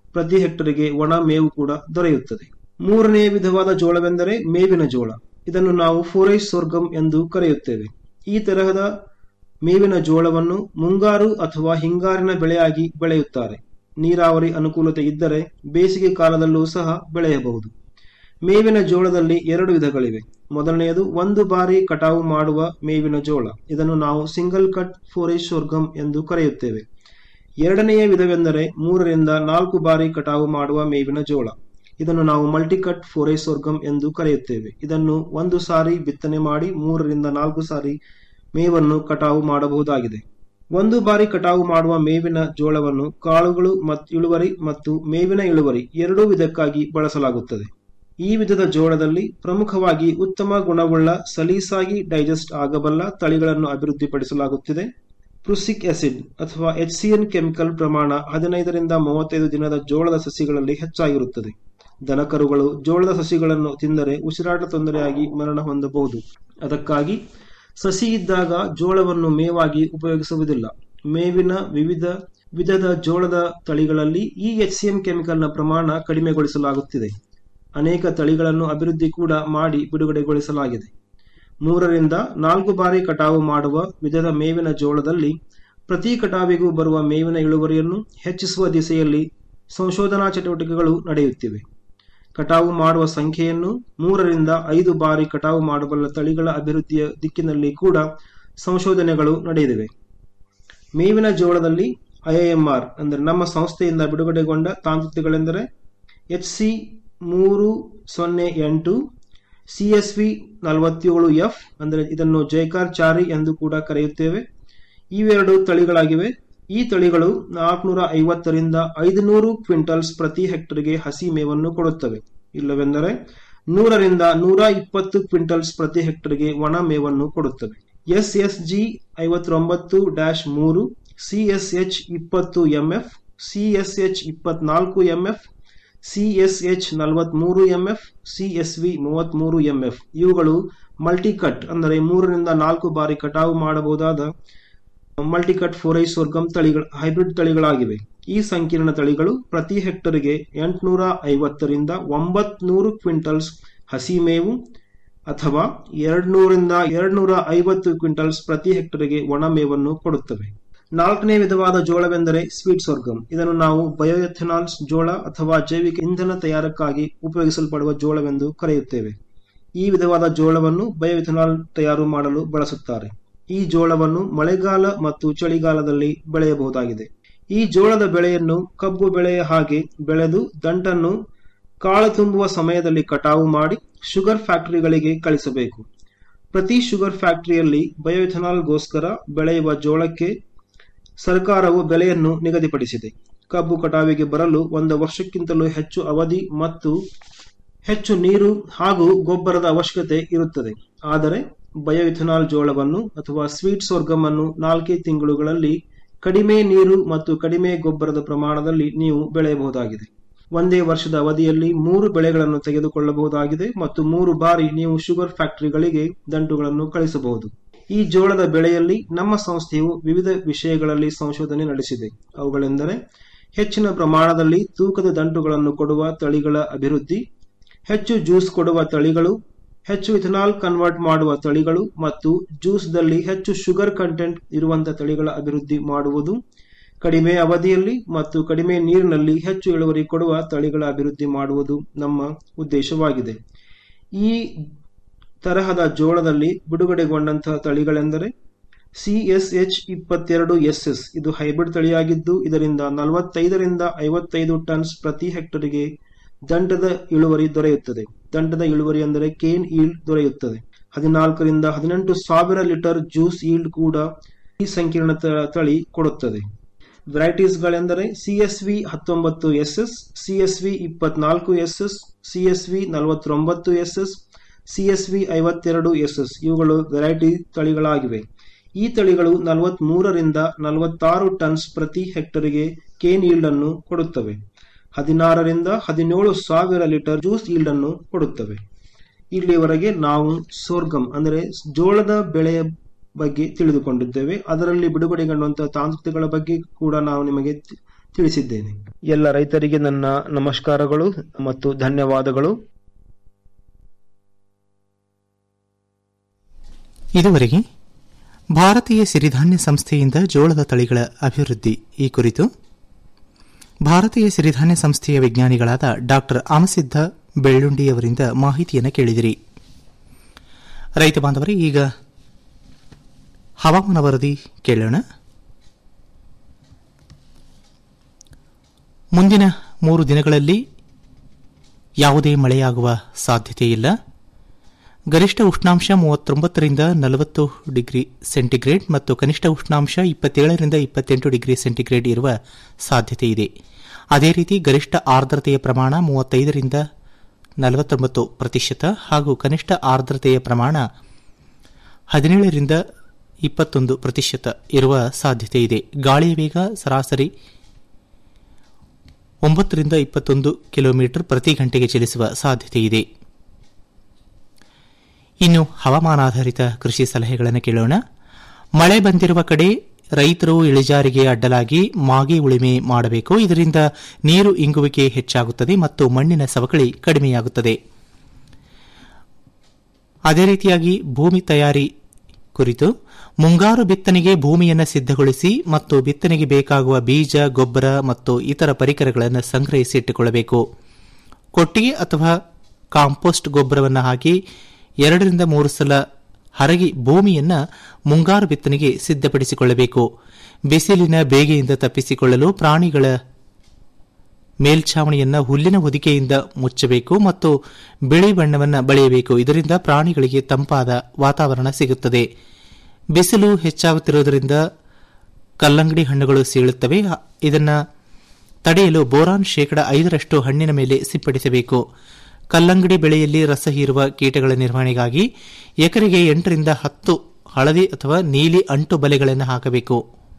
ಪ್ರತಿ ಹೆಕ್ಟರ್ಗೆ ಒಣ ಮೇವು ಕೂಡ ದೊರೆಯುತ್ತದೆ ಮೂರನೆಯ ವಿಧವಾದ ಜೋಳವೆಂದರೆ ಮೇವಿನ ಜೋಳ ಇದನ್ನು ನಾವು ಫೋರೇಜ್ ಸೋರ್ಗಮ್ ಎಂದು ಕರೆಯುತ್ತೇವೆ ಈ ತರಹದ ಮೇವಿನ ಜೋಳವನ್ನು ಮುಂಗಾರು ಅಥವಾ ಹಿಂಗಾರಿನ ಬೆಳೆಯಾಗಿ ಬೆಳೆಯುತ್ತಾರೆ ನೀರಾವರಿ ಅನುಕೂಲತೆ ಇದ್ದರೆ ಬೇಸಿಗೆ ಕಾಲದಲ್ಲೂ ಸಹ ಬೆಳೆಯಬಹುದು ಮೇವಿನ ಜೋಳದಲ್ಲಿ ಎರಡು ವಿಧಗಳಿವೆ ಮೊದಲನೆಯದು ಒಂದು ಬಾರಿ ಕಟಾವು ಮಾಡುವ ಮೇವಿನ ಜೋಳ ಇದನ್ನು ನಾವು ಸಿಂಗಲ್ ಕಟ್ ಫೋರೇಜ್ ಸೋರ್ಗಮ್ ಎಂದು ಕರೆಯುತ್ತೇವೆ ಎರಡನೆಯ ವಿಧವೆಂದರೆ ಮೂರರಿಂದ ನಾಲ್ಕು ಬಾರಿ ಕಟಾವು ಮಾಡುವ ಮೇವಿನ ಜೋಳ ಇದನ್ನು ನಾವು ಮಲ್ಟಿಕಟ್ ಫೋರೇಜ್ ಸೋರ್ಗಮ್ ಎಂದು ಕರೆಯುತ್ತೇವೆ ಇದನ್ನು ಒಂದು ಸಾರಿ ಬಿತ್ತನೆ ಮಾಡಿ ಮೂರರಿಂದ ನಾಲ್ಕು ಸಾರಿ ಮೇವನ್ನು ಕಟಾವು ಮಾಡಬಹುದಾಗಿದೆ ಒಂದು ಬಾರಿ ಕಟಾವು ಮಾಡುವ ಮೇವಿನ ಜೋಳವನ್ನು ಕಾಳುಗಳು ಮತ್ತು ಇಳುವರಿ ಮತ್ತು ಮೇವಿನ ಇಳುವರಿ ಎರಡೂ ವಿಧಕ್ಕಾಗಿ ಬಳಸಲಾಗುತ್ತದೆ ಈ ವಿಧದ ಜೋಳದಲ್ಲಿ ಪ್ರಮುಖವಾಗಿ ಉತ್ತಮ ಗುಣವುಳ್ಳ ಸಲೀಸಾಗಿ ಡೈಜೆಸ್ಟ್ ಆಗಬಲ್ಲ ತಳಿಗಳನ್ನು ಅಭಿವೃದ್ಧಿಪಡಿಸಲಾಗುತ್ತಿದೆ ಪ್ರುಸಿಕ್ ಆಸಿಡ್ ಅಥವಾ ಎಚ್ಸಿಎನ್ ಕೆಮಿಕಲ್ ಪ್ರಮಾಣ ಹದಿನೈದರಿಂದ ಮೂವತ್ತೈದು ದಿನದ ಜೋಳದ ಸಸಿಗಳಲ್ಲಿ ಹೆಚ್ಚಾಗಿರುತ್ತದೆ ದನಕರುಗಳು ಜೋಳದ ಸಸಿಗಳನ್ನು ತಿಂದರೆ ಉಸಿರಾಟ ತೊಂದರೆಯಾಗಿ ಮರಣ ಹೊಂದಬಹುದು ಅದಕ್ಕಾಗಿ ಸಸಿ ಇದ್ದಾಗ ಜೋಳವನ್ನು ಮೇವಾಗಿ ಉಪಯೋಗಿಸುವುದಿಲ್ಲ ಮೇವಿನ ವಿವಿಧ ವಿಧದ ಜೋಳದ ತಳಿಗಳಲ್ಲಿ ಈ ಎಚ್ಸಿಎಂ ಕೆಮಿಕಲ್ನ ಪ್ರಮಾಣ ಕಡಿಮೆಗೊಳಿಸಲಾಗುತ್ತಿದೆ ಅನೇಕ ತಳಿಗಳನ್ನು ಅಭಿವೃದ್ಧಿ ಕೂಡ ಮಾಡಿ ಬಿಡುಗಡೆಗೊಳಿಸಲಾಗಿದೆ ಮೂರರಿಂದ ನಾಲ್ಕು ಬಾರಿ ಕಟಾವು ಮಾಡುವ ವಿಧದ ಮೇವಿನ ಜೋಳದಲ್ಲಿ ಪ್ರತಿ ಕಟಾವಿಗೂ ಬರುವ ಮೇವಿನ ಇಳುವರಿಯನ್ನು ಹೆಚ್ಚಿಸುವ ದಿಸೆಯಲ್ಲಿ ಸಂಶೋಧನಾ ಚಟುವಟಿಕೆಗಳು ನಡೆಯುತ್ತಿವೆ ಕಟಾವು ಮಾಡುವ ಸಂಖ್ಯೆಯನ್ನು ಮೂರರಿಂದ ಐದು ಬಾರಿ ಕಟಾವು ಮಾಡಬಲ್ಲ ತಳಿಗಳ ಅಭಿವೃದ್ಧಿಯ ದಿಕ್ಕಿನಲ್ಲಿ ಕೂಡ ಸಂಶೋಧನೆಗಳು ನಡೆದಿವೆ ಮೇವಿನ ಜೋಳದಲ್ಲಿ ಐಐಎಂಆರ್ ಅಂದರೆ ನಮ್ಮ ಸಂಸ್ಥೆಯಿಂದ ಬಿಡುಗಡೆಗೊಂಡ ತಾಂತ್ರಿಕಗಳೆಂದರೆ ಎಚ್ ಸಿ ಮೂರು ಸೊನ್ನೆ ಎಂಟು ಸಿ ಎಸ್ ವಿ ನಲವತ್ತೇಳು ಎಫ್ ಅಂದರೆ ಇದನ್ನು ಜೈಕಾರ್ ಚಾರಿ ಎಂದು ಕೂಡ ಕರೆಯುತ್ತೇವೆ ಇವೆರಡು ತಳಿಗಳಾಗಿವೆ ಈ ತಳಿಗಳು ನಾಲ್ಕುನೂರ ಐವತ್ತರಿಂದ ಐದುನೂರು ಕ್ವಿಂಟಲ್ಸ್ ಪ್ರತಿ ಹೆಕ್ಟರ್ಗೆ ಹಸಿ ಮೇವನ್ನು ಕೊಡುತ್ತವೆ ಇಲ್ಲವೆಂದರೆ ನೂರರಿಂದ ನೂರ ಇಪ್ಪತ್ತು ಕ್ವಿಂಟಲ್ಸ್ ಪ್ರತಿ ಹೆಕ್ಟರ್ಗೆ ಒಣ ಮೇವನ್ನು ಕೊಡುತ್ತವೆ ಎಸ್ ಎಸ್ ಜಿ ಐವತ್ತೊಂಬತ್ತು ಡ್ಯಾಶ್ ಮೂರು ಸಿ ಎಸ್ ಎಚ್ ಇಪ್ಪತ್ತು ಎಂಎಫ್ ಸಿ ಎಸ್ ಎಚ್ ಇಪ್ಪತ್ನಾಲ್ಕು ಎಂಎಫ್ ಸಿ ಎಸ್ ಎಚ್ ನಲವತ್ಮೂರು ಎಂಎಫ್ ಸಿ ಎಸ್ ವಿ ಮೂವತ್ಮೂರು ಎಂಎಫ್ ಇವುಗಳು ಮಲ್ಟಿಕಟ್ ಅಂದರೆ ಮೂರರಿಂದ ನಾಲ್ಕು ಬಾರಿ ಕಟಾವು ಮಾಡಬಹುದಾದ ಮಲ್ಟಿಕಟ್ ಫೋರೈಸ್ ವರ್ಗಮ್ ತಳಿಗಳ ಹೈಬ್ರಿಡ್ ತಳಿಗಳಾಗಿವೆ ಈ ಸಂಕೀರ್ಣ ತಳಿಗಳು ಪ್ರತಿ ಹೆಕ್ಟರ್ಗೆ ಎಂಟುನೂರ ಐವತ್ತರಿಂದ ಒಂಬತ್ನೂರು ಕ್ವಿಂಟಲ್ಸ್ ಹಸಿ ಮೇವು ಅಥವಾ ಎರಡ್ನೂರಿಂದ ಎರಡ್ನೂರ ಐವತ್ತು ಕ್ವಿಂಟಲ್ಸ್ ಪ್ರತಿ ಹೆಕ್ಟರ್ಗೆ ಒಣ ಮೇವನ್ನು ಕೊಡುತ್ತವೆ ನಾಲ್ಕನೇ ವಿಧವಾದ ಜೋಳವೆಂದರೆ ಸ್ವೀಟ್ ಸ್ವರ್ಗಮ್ ಇದನ್ನು ನಾವು ಬಯೋಎಥೆನಾಲ್ಸ್ ಜೋಳ ಅಥವಾ ಜೈವಿಕ ಇಂಧನ ತಯಾರಕ್ಕಾಗಿ ಉಪಯೋಗಿಸಲ್ಪಡುವ ಜೋಳವೆಂದು ಕರೆಯುತ್ತೇವೆ ಈ ವಿಧವಾದ ಜೋಳವನ್ನು ಬಯೋಎಥೆನಾಲ್ ತಯಾರು ಮಾಡಲು ಬಳಸುತ್ತಾರೆ ಈ ಜೋಳವನ್ನು ಮಳೆಗಾಲ ಮತ್ತು ಚಳಿಗಾಲದಲ್ಲಿ ಬೆಳೆಯಬಹುದಾಗಿದೆ ಈ ಜೋಳದ ಬೆಳೆಯನ್ನು ಕಬ್ಬು ಬೆಳೆಯ ಹಾಗೆ ಬೆಳೆದು ದಂಟನ್ನು ಕಾಳು ತುಂಬುವ ಸಮಯದಲ್ಲಿ ಕಟಾವು ಮಾಡಿ ಶುಗರ್ ಫ್ಯಾಕ್ಟರಿಗಳಿಗೆ ಕಳಿಸಬೇಕು ಪ್ರತಿ ಶುಗರ್ ಫ್ಯಾಕ್ಟರಿಯಲ್ಲಿ ಬಯೋಎಥೆನಾಲ್ಗೋಸ್ಕರ ಬೆಳೆಯುವ ಜೋಳಕ್ಕೆ ಸರ್ಕಾರವು ಬೆಲೆಯನ್ನು ನಿಗದಿಪಡಿಸಿದೆ ಕಬ್ಬು ಕಟಾವಿಗೆ ಬರಲು ಒಂದು ವರ್ಷಕ್ಕಿಂತಲೂ ಹೆಚ್ಚು ಅವಧಿ ಮತ್ತು ಹೆಚ್ಚು ನೀರು ಹಾಗೂ ಗೊಬ್ಬರದ ಅವಶ್ಯಕತೆ ಇರುತ್ತದೆ ಆದರೆ ಬಯೋಇಥನಾಲ್ ಜೋಳವನ್ನು ಅಥವಾ ಸ್ವೀಟ್ ಸೋರ್ಗಮ್ ಅನ್ನು ನಾಲ್ಕೇ ತಿಂಗಳುಗಳಲ್ಲಿ ಕಡಿಮೆ ನೀರು ಮತ್ತು ಕಡಿಮೆ ಗೊಬ್ಬರದ ಪ್ರಮಾಣದಲ್ಲಿ ನೀವು ಬೆಳೆಯಬಹುದಾಗಿದೆ ಒಂದೇ ವರ್ಷದ ಅವಧಿಯಲ್ಲಿ ಮೂರು ಬೆಳೆಗಳನ್ನು ತೆಗೆದುಕೊಳ್ಳಬಹುದಾಗಿದೆ ಮತ್ತು ಮೂರು ಬಾರಿ ನೀವು ಶುಗರ್ ಫ್ಯಾಕ್ಟರಿಗಳಿಗೆ ದಂಟುಗಳನ್ನು ಕಳಿಸಬಹುದು ಈ ಜೋಳದ ಬೆಳೆಯಲ್ಲಿ ನಮ್ಮ ಸಂಸ್ಥೆಯು ವಿವಿಧ ವಿಷಯಗಳಲ್ಲಿ ಸಂಶೋಧನೆ ನಡೆಸಿದೆ ಅವುಗಳೆಂದರೆ ಹೆಚ್ಚಿನ ಪ್ರಮಾಣದಲ್ಲಿ ತೂಕದ ದಂಟುಗಳನ್ನು ಕೊಡುವ ತಳಿಗಳ ಅಭಿವೃದ್ಧಿ ಹೆಚ್ಚು ಜ್ಯೂಸ್ ಕೊಡುವ ತಳಿಗಳು ಹೆಚ್ಚು ಇಥನಾಲ್ ಕನ್ವರ್ಟ್ ಮಾಡುವ ತಳಿಗಳು ಮತ್ತು ಜ್ಯೂಸ್ದಲ್ಲಿ ಹೆಚ್ಚು ಶುಗರ್ ಕಂಟೆಂಟ್ ಇರುವಂತಹ ತಳಿಗಳ ಅಭಿವೃದ್ಧಿ ಮಾಡುವುದು ಕಡಿಮೆ ಅವಧಿಯಲ್ಲಿ ಮತ್ತು ಕಡಿಮೆ ನೀರಿನಲ್ಲಿ ಹೆಚ್ಚು ಇಳುವರಿ ಕೊಡುವ ತಳಿಗಳ ಅಭಿವೃದ್ಧಿ ಮಾಡುವುದು ನಮ್ಮ ಉದ್ದೇಶವಾಗಿದೆ ಈ ತರಹದ ಜೋಳದಲ್ಲಿ ಬಿಡುಗಡೆಗೊಂಡಂತಹ ತಳಿಗಳೆಂದರೆ ಸಿ ಎಸ್ ಎಚ್ ಇಪ್ಪತ್ತೆರಡು ಎಸ್ ಎಸ್ ಇದು ಹೈಬ್ರಿಡ್ ತಳಿಯಾಗಿದ್ದು ಇದರಿಂದ ನಲವತ್ತೈದರಿಂದ ಐವತ್ತೈದು ಟನ್ಸ್ ಪ್ರತಿ ಹೆಕ್ಟರ್ಗೆ ದಂಡದ ಇಳುವರಿ ದೊರೆಯುತ್ತದೆ ದಂಡದ ಇಳುವರಿ ಅಂದರೆ ಕೇನ್ ಈಲ್ಡ್ ದೊರೆಯುತ್ತದೆ ಹದಿನಾಲ್ಕರಿಂದ ಹದಿನೆಂಟು ಸಾವಿರ ಲೀಟರ್ ಜ್ಯೂಸ್ ಈಲ್ಡ್ ಕೂಡ ಈ ಸಂಕೀರ್ಣ ತಳಿ ಕೊಡುತ್ತದೆ ವೆರೈಟೀಸ್ಗಳೆಂದರೆ ಸಿಎಸ್ವಿ ಹತ್ತೊಂಬತ್ತು ಎಸ್ ಎಸ್ ಸಿಎಸ್ವಿ ಇಪ್ಪತ್ನಾಲ್ಕು ಎಸ್ ಎಸ್ ಸಿಎಸ್ವಿ ನಲವತ್ತೊಂಬತ್ತು ಎಸ್ ಎಸ್ ಸಿಎಸ್ವಿ ಐವತ್ತೆರಡು ಎಸ್ ಎಸ್ ಇವುಗಳು ವೆರೈಟಿ ತಳಿಗಳಾಗಿವೆ ಈ ತಳಿಗಳು ನಲವತ್ಮೂರರಿಂದ ನಲವತ್ತಾರು ಟನ್ಸ್ ಪ್ರತಿ ಹೆಕ್ಟರ್ಗೆ ಕೇನ್ ಈಲ್ಡ್ ಅನ್ನು ಕೊಡುತ್ತವೆ ಹದಿನಾರರಿಂದ ಹದಿನೇಳು ಸಾವಿರ ಲೀಟರ್ ಜ್ಯೂಸ್ ಈಲ್ಡ್ ಅನ್ನು ಕೊಡುತ್ತವೆ ಇಲ್ಲಿಯವರೆಗೆ ನಾವು ಸೋರ್ಗಮ್ ಅಂದರೆ ಜೋಳದ ಬೆಳೆಯ ಬಗ್ಗೆ ತಿಳಿದುಕೊಂಡಿದ್ದೇವೆ ಅದರಲ್ಲಿ ಬಿಡುಗಡೆಗೊಂಡಂತಹ ತಾಂತ್ರಿಕಗಳ ಬಗ್ಗೆ ಕೂಡ ನಾವು ನಿಮಗೆ ತಿಳಿಸಿದ್ದೇನೆ ಎಲ್ಲ ರೈತರಿಗೆ ನನ್ನ ನಮಸ್ಕಾರಗಳು ಮತ್ತು ಧನ್ಯವಾದಗಳು ಇದುವರೆಗೆ ಭಾರತೀಯ ಸಿರಿಧಾನ್ಯ ಸಂಸ್ಥೆಯಿಂದ ಜೋಳದ ತಳಿಗಳ ಅಭಿವೃದ್ಧಿ ಈ ಕುರಿತು ಭಾರತೀಯ ಸಿರಿಧಾನ್ಯ ಸಂಸ್ಥೆಯ ವಿಜ್ಞಾನಿಗಳಾದ ಡಾಕ್ಟರ್ ಅಮಸಿದ್ದ ಬೆಳ್ಳುಂಡಿಯವರಿಂದ ಮಾಹಿತಿಯನ್ನು ಕೇಳಿದಿರಿ ರೈತ ಬಾಂಧವರೇ ಈಗ ಹವಾಮಾನ ವರದಿ ಕೇಳೋಣ ಮುಂದಿನ ಮೂರು ದಿನಗಳಲ್ಲಿ ಯಾವುದೇ ಮಳೆಯಾಗುವ ಸಾಧ್ಯತೆ ಇಲ್ಲ ಗರಿಷ್ಠ ಉಷ್ಣಾಂಶ ಮೂವತ್ತೊಂಬತ್ತರಿಂದ ನಲವತ್ತು ಡಿಗ್ರಿ ಸೆಂಟಿಗ್ರೇಡ್ ಮತ್ತು ಕನಿಷ್ಠ ಉಷ್ಣಾಂಶ ಇಪ್ಪತ್ತೇಳರಿಂದ ಇಪ್ಪತ್ತೆಂಟು ಡಿಗ್ರಿ ಸೆಂಟಿಗ್ರೇಡ್ ಇರುವ ಸಾಧ್ಯತೆ ಇದೆ ಅದೇ ರೀತಿ ಗರಿಷ್ಠ ಆರ್ದ್ರತೆಯ ಪ್ರಮಾಣ ಮೂವತ್ತೈದರಿಂದ ನಲವತ್ತೊಂಬತ್ತು ಪ್ರತಿಶತ ಹಾಗೂ ಕನಿಷ್ಠ ಆರ್ದ್ರತೆಯ ಪ್ರಮಾಣ ಹದಿನೇಳರಿಂದ ಇಪ್ಪತ್ತೊಂದು ಪ್ರತಿಶತ ಇರುವ ಸಾಧ್ಯತೆ ಇದೆ ಗಾಳಿಯ ವೇಗ ಸರಾಸರಿ ಒಂಬತ್ತರಿಂದ ಇಪ್ಪತ್ತೊಂದು ಕಿಲೋಮೀಟರ್ ಪ್ರತಿ ಗಂಟೆಗೆ ಚಲಿಸುವ ಸಾಧ್ಯತೆ ಇದೆ ಇನ್ನು ಹವಾಮಾನಾಧಾರಿತ ಕೃಷಿ ಸಲಹೆಗಳನ್ನು ಕೇಳೋಣ ಮಳೆ ಬಂದಿರುವ ಕಡೆ ರೈತರು ಇಳಿಜಾರಿಗೆ ಅಡ್ಡಲಾಗಿ ಮಾಗಿ ಉಳಿಮೆ ಮಾಡಬೇಕು ಇದರಿಂದ ನೀರು ಇಂಗುವಿಕೆ ಹೆಚ್ಚಾಗುತ್ತದೆ ಮತ್ತು ಮಣ್ಣಿನ ಸವಕಳಿ ಕಡಿಮೆಯಾಗುತ್ತದೆ ಅದೇ ರೀತಿಯಾಗಿ ಭೂಮಿ ತಯಾರಿ ಕುರಿತು ಮುಂಗಾರು ಬಿತ್ತನೆಗೆ ಭೂಮಿಯನ್ನು ಸಿದ್ದಗೊಳಿಸಿ ಮತ್ತು ಬಿತ್ತನೆಗೆ ಬೇಕಾಗುವ ಬೀಜ ಗೊಬ್ಬರ ಮತ್ತು ಇತರ ಪರಿಕರಗಳನ್ನು ಸಂಗ್ರಹಿಸಿ ಇಟ್ಟುಕೊಳ್ಳಬೇಕು ಕೊಟ್ಟಿಗೆ ಅಥವಾ ಕಾಂಪೋಸ್ಟ್ ಗೊಬ್ಬರವನ್ನು ಹಾಕಿ ಎರಡರಿಂದ ಮೂರು ಸಲ ಹರಗಿ ಭೂಮಿಯನ್ನ ಮುಂಗಾರು ಬಿತ್ತನೆಗೆ ಸಿದ್ಧಪಡಿಸಿಕೊಳ್ಳಬೇಕು ಬಿಸಿಲಿನ ಬೇಗೆಯಿಂದ ತಪ್ಪಿಸಿಕೊಳ್ಳಲು ಪ್ರಾಣಿಗಳ ಮೇಲ್ಛಾವಣಿಯನ್ನ ಹುಲ್ಲಿನ ಹೊದಿಕೆಯಿಂದ ಮುಚ್ಚಬೇಕು ಮತ್ತು ಬಿಳಿ ಬಣ್ಣವನ್ನು ಬಳಿಯಬೇಕು ಇದರಿಂದ ಪ್ರಾಣಿಗಳಿಗೆ ತಂಪಾದ ವಾತಾವರಣ ಸಿಗುತ್ತದೆ ಬಿಸಿಲು ಹೆಚ್ಚಾಗುತ್ತಿರುವುದರಿಂದ ಕಲ್ಲಂಗಡಿ ಹಣ್ಣುಗಳು ಸೀಳುತ್ತವೆ ಇದನ್ನು ತಡೆಯಲು ಬೋರಾನ್ ಶೇಕಡ ಐದರಷ್ಟು ಹಣ್ಣಿನ ಮೇಲೆ ಸಿಂಪಡಿಸಬೇಕು ಕಲ್ಲಂಗಡಿ ಬೆಳೆಯಲ್ಲಿ ರಸ ಹೀರುವ ಕೀಟಗಳ ನಿರ್ವಹಣೆಗಾಗಿ ಎಕರೆಗೆ ಎಂಟರಿಂದ ಹತ್ತು ಹಳದಿ ಅಥವಾ ನೀಲಿ ಅಂಟು ಬಲೆಗಳನ್ನು ಹಾಕಬೇಕು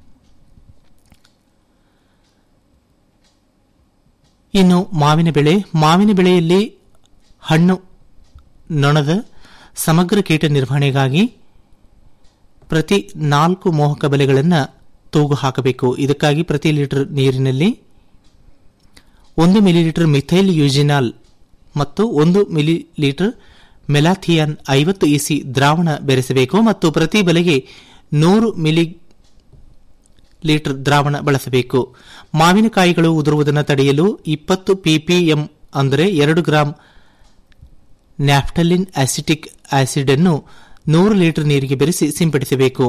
ಇನ್ನು ಮಾವಿನ ಬೆಳೆ ಮಾವಿನ ಬೆಳೆಯಲ್ಲಿ ಹಣ್ಣು ನೊಣದ ಸಮಗ್ರ ಕೀಟ ನಿರ್ವಹಣೆಗಾಗಿ ಪ್ರತಿ ನಾಲ್ಕು ಮೋಹಕ ಬಲೆಗಳನ್ನು ತೂಗು ಹಾಕಬೇಕು ಇದಕ್ಕಾಗಿ ಪ್ರತಿ ಲೀಟರ್ ನೀರಿನಲ್ಲಿ ಒಂದು ಮಿಲಿಲೀಟರ್ ಮಿಥೈಲ್ ಯೂಜಿನಾಲ್ ಮತ್ತು ಒಂದು ಮಿಲಿ ಲೀಟರ್ ಮೆಲಾಥಿಯಾನ್ ಐವತ್ತು ಇಸಿ ದ್ರಾವಣ ಬೆರೆಸಬೇಕು ಮತ್ತು ಪ್ರತಿ ಬಲೆಗೆ ನೂರು ಮಿಲಿ ಲೀಟರ್ ದ್ರಾವಣ ಬಳಸಬೇಕು ಮಾವಿನಕಾಯಿಗಳು ಉದುರುವುದನ್ನು ತಡೆಯಲು ಇಪ್ಪತ್ತು ಪಿಪಿಎಂ ಅಂದರೆ ಎರಡು ಗ್ರಾಂ ನ್ಯಾಫ್ಟಲಿನ್ ಆಸಿಟಿಕ್ ಆಸಿಡ್ ಅನ್ನು ನೂರು ಲೀಟರ್ ನೀರಿಗೆ ಬೆರೆಸಿ ಸಿಂಪಡಿಸಬೇಕು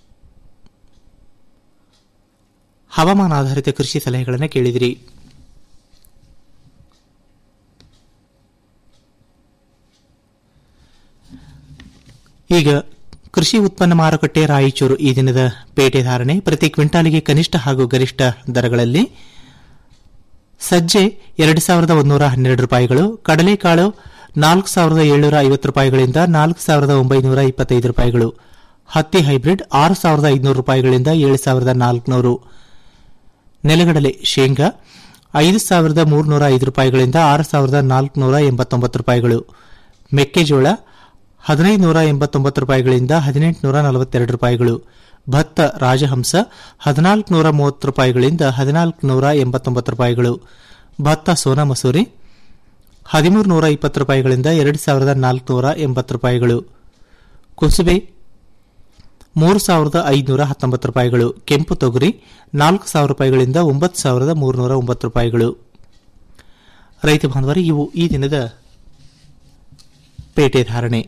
ಹವಾಮಾನಾಧಾರಿತ ಕೃಷಿ ಸಲಹೆಗಳನ್ನು ಕೇಳಿದಿರಿ ಈಗ ಕೃಷಿ ಉತ್ಪನ್ನ ಮಾರುಕಟ್ಟೆ ರಾಯಚೂರು ಈ ದಿನದ ಪೇಟೆ ಧಾರಣೆ ಪ್ರತಿ ಕ್ವಿಂಟಾಲಿಗೆ ಕನಿಷ್ಠ ಹಾಗೂ ಗರಿಷ್ಠ ದರಗಳಲ್ಲಿ ಸಜ್ಜೆ ಎರಡು ಸಾವಿರದ ಒಂದೂರ ಹನ್ನೆರಡು ರೂಪಾಯಿಗಳು ಕಡಲೆಕಾಳು ನಾಲ್ಕು ಸಾವಿರದ ಏಳ್ನೂರ ಐವತ್ತು ರೂಪಾಯಿಗಳಿಂದ ನಾಲ್ಕು ಸಾವಿರದ ಒಂಬೈನೂರ ಇಪ್ಪತ್ತೈದು ರೂಪಾಯಿಗಳು ಹತ್ತಿ ಹೈಬ್ರಿಡ್ ಆರು ಸಾವಿರದ ಐದುನೂರು ರೂಪಾಯಿಗಳಿಂದ ಏಳು ಸಾವಿರದ ನಾಲ್ಕುನೂರು ನೆಲಗಡಲೆ ಶೇಂಗಾ ಐದು ಸಾವಿರದ ಮೂರುನೂರ ಐದು ರೂಪಾಯಿಗಳಿಂದ ಆರು ಸಾವಿರದ ನಾಲ್ಕುನೂರ ಎಂಬತ್ತೊಂಬತ್ತು ರೂಪಾಯಿಗಳು ಮೆಕ್ಕೆಜೋಳ ಹದಿನೈದು ನೂರ ಎಂಬತ್ತೊಂಬತ್ತು ರೂಪಾಯಿಗಳಿಂದ ಹದಿನೆಂಟುನೂರ ನಲವತ್ತೆರಡು ರೂಪಾಯಿಗಳು ಭತ್ತ ರಾಜಹಂಸ ಹದಿನಾಲ್ಕು ನೂರ ಮೂವತ್ತು ರೂಪಾಯಿಗಳಿಂದ ಹದಿನಾಲ್ಕು ನೂರ ಎಂಬತ್ತೊಂಬತ್ತು ರೂಪಾಯಿಗಳು ಭತ್ತ ಸೋನಾ ಮಸೂರಿ ಹದಿಮೂರು ನೂರ ಇಪ್ಪತ್ತು ರೂಪಾಯಿಗಳಿಂದ ಎರಡು ಸಾವಿರದ ನಾಲ್ಕುನೂರ ಎಂಬತ್ತು ರೂಪಾಯಿಗಳು ಕುಸುಬೆ ಮೂರು ಸಾವಿರದ ಐದುನೂರ ಹತ್ತೊಂಬತ್ತು ರೂಪಾಯಿಗಳು ಕೆಂಪು ತೊಗರಿ ನಾಲ್ಕು ಸಾವಿರ ರೂಪಾಯಿಗಳಿಂದ ಒಂಬತ್ತು ಸಾವಿರದ ಮೂರುನೂರ ಒಂಬತ್ತು ರೂಪಾಯಿಗಳು ರೈತ ಬಾಂಧವರೇ ಇವು ಈ ದಿನದ ಪೇಟೆ ಧಾರಣೆ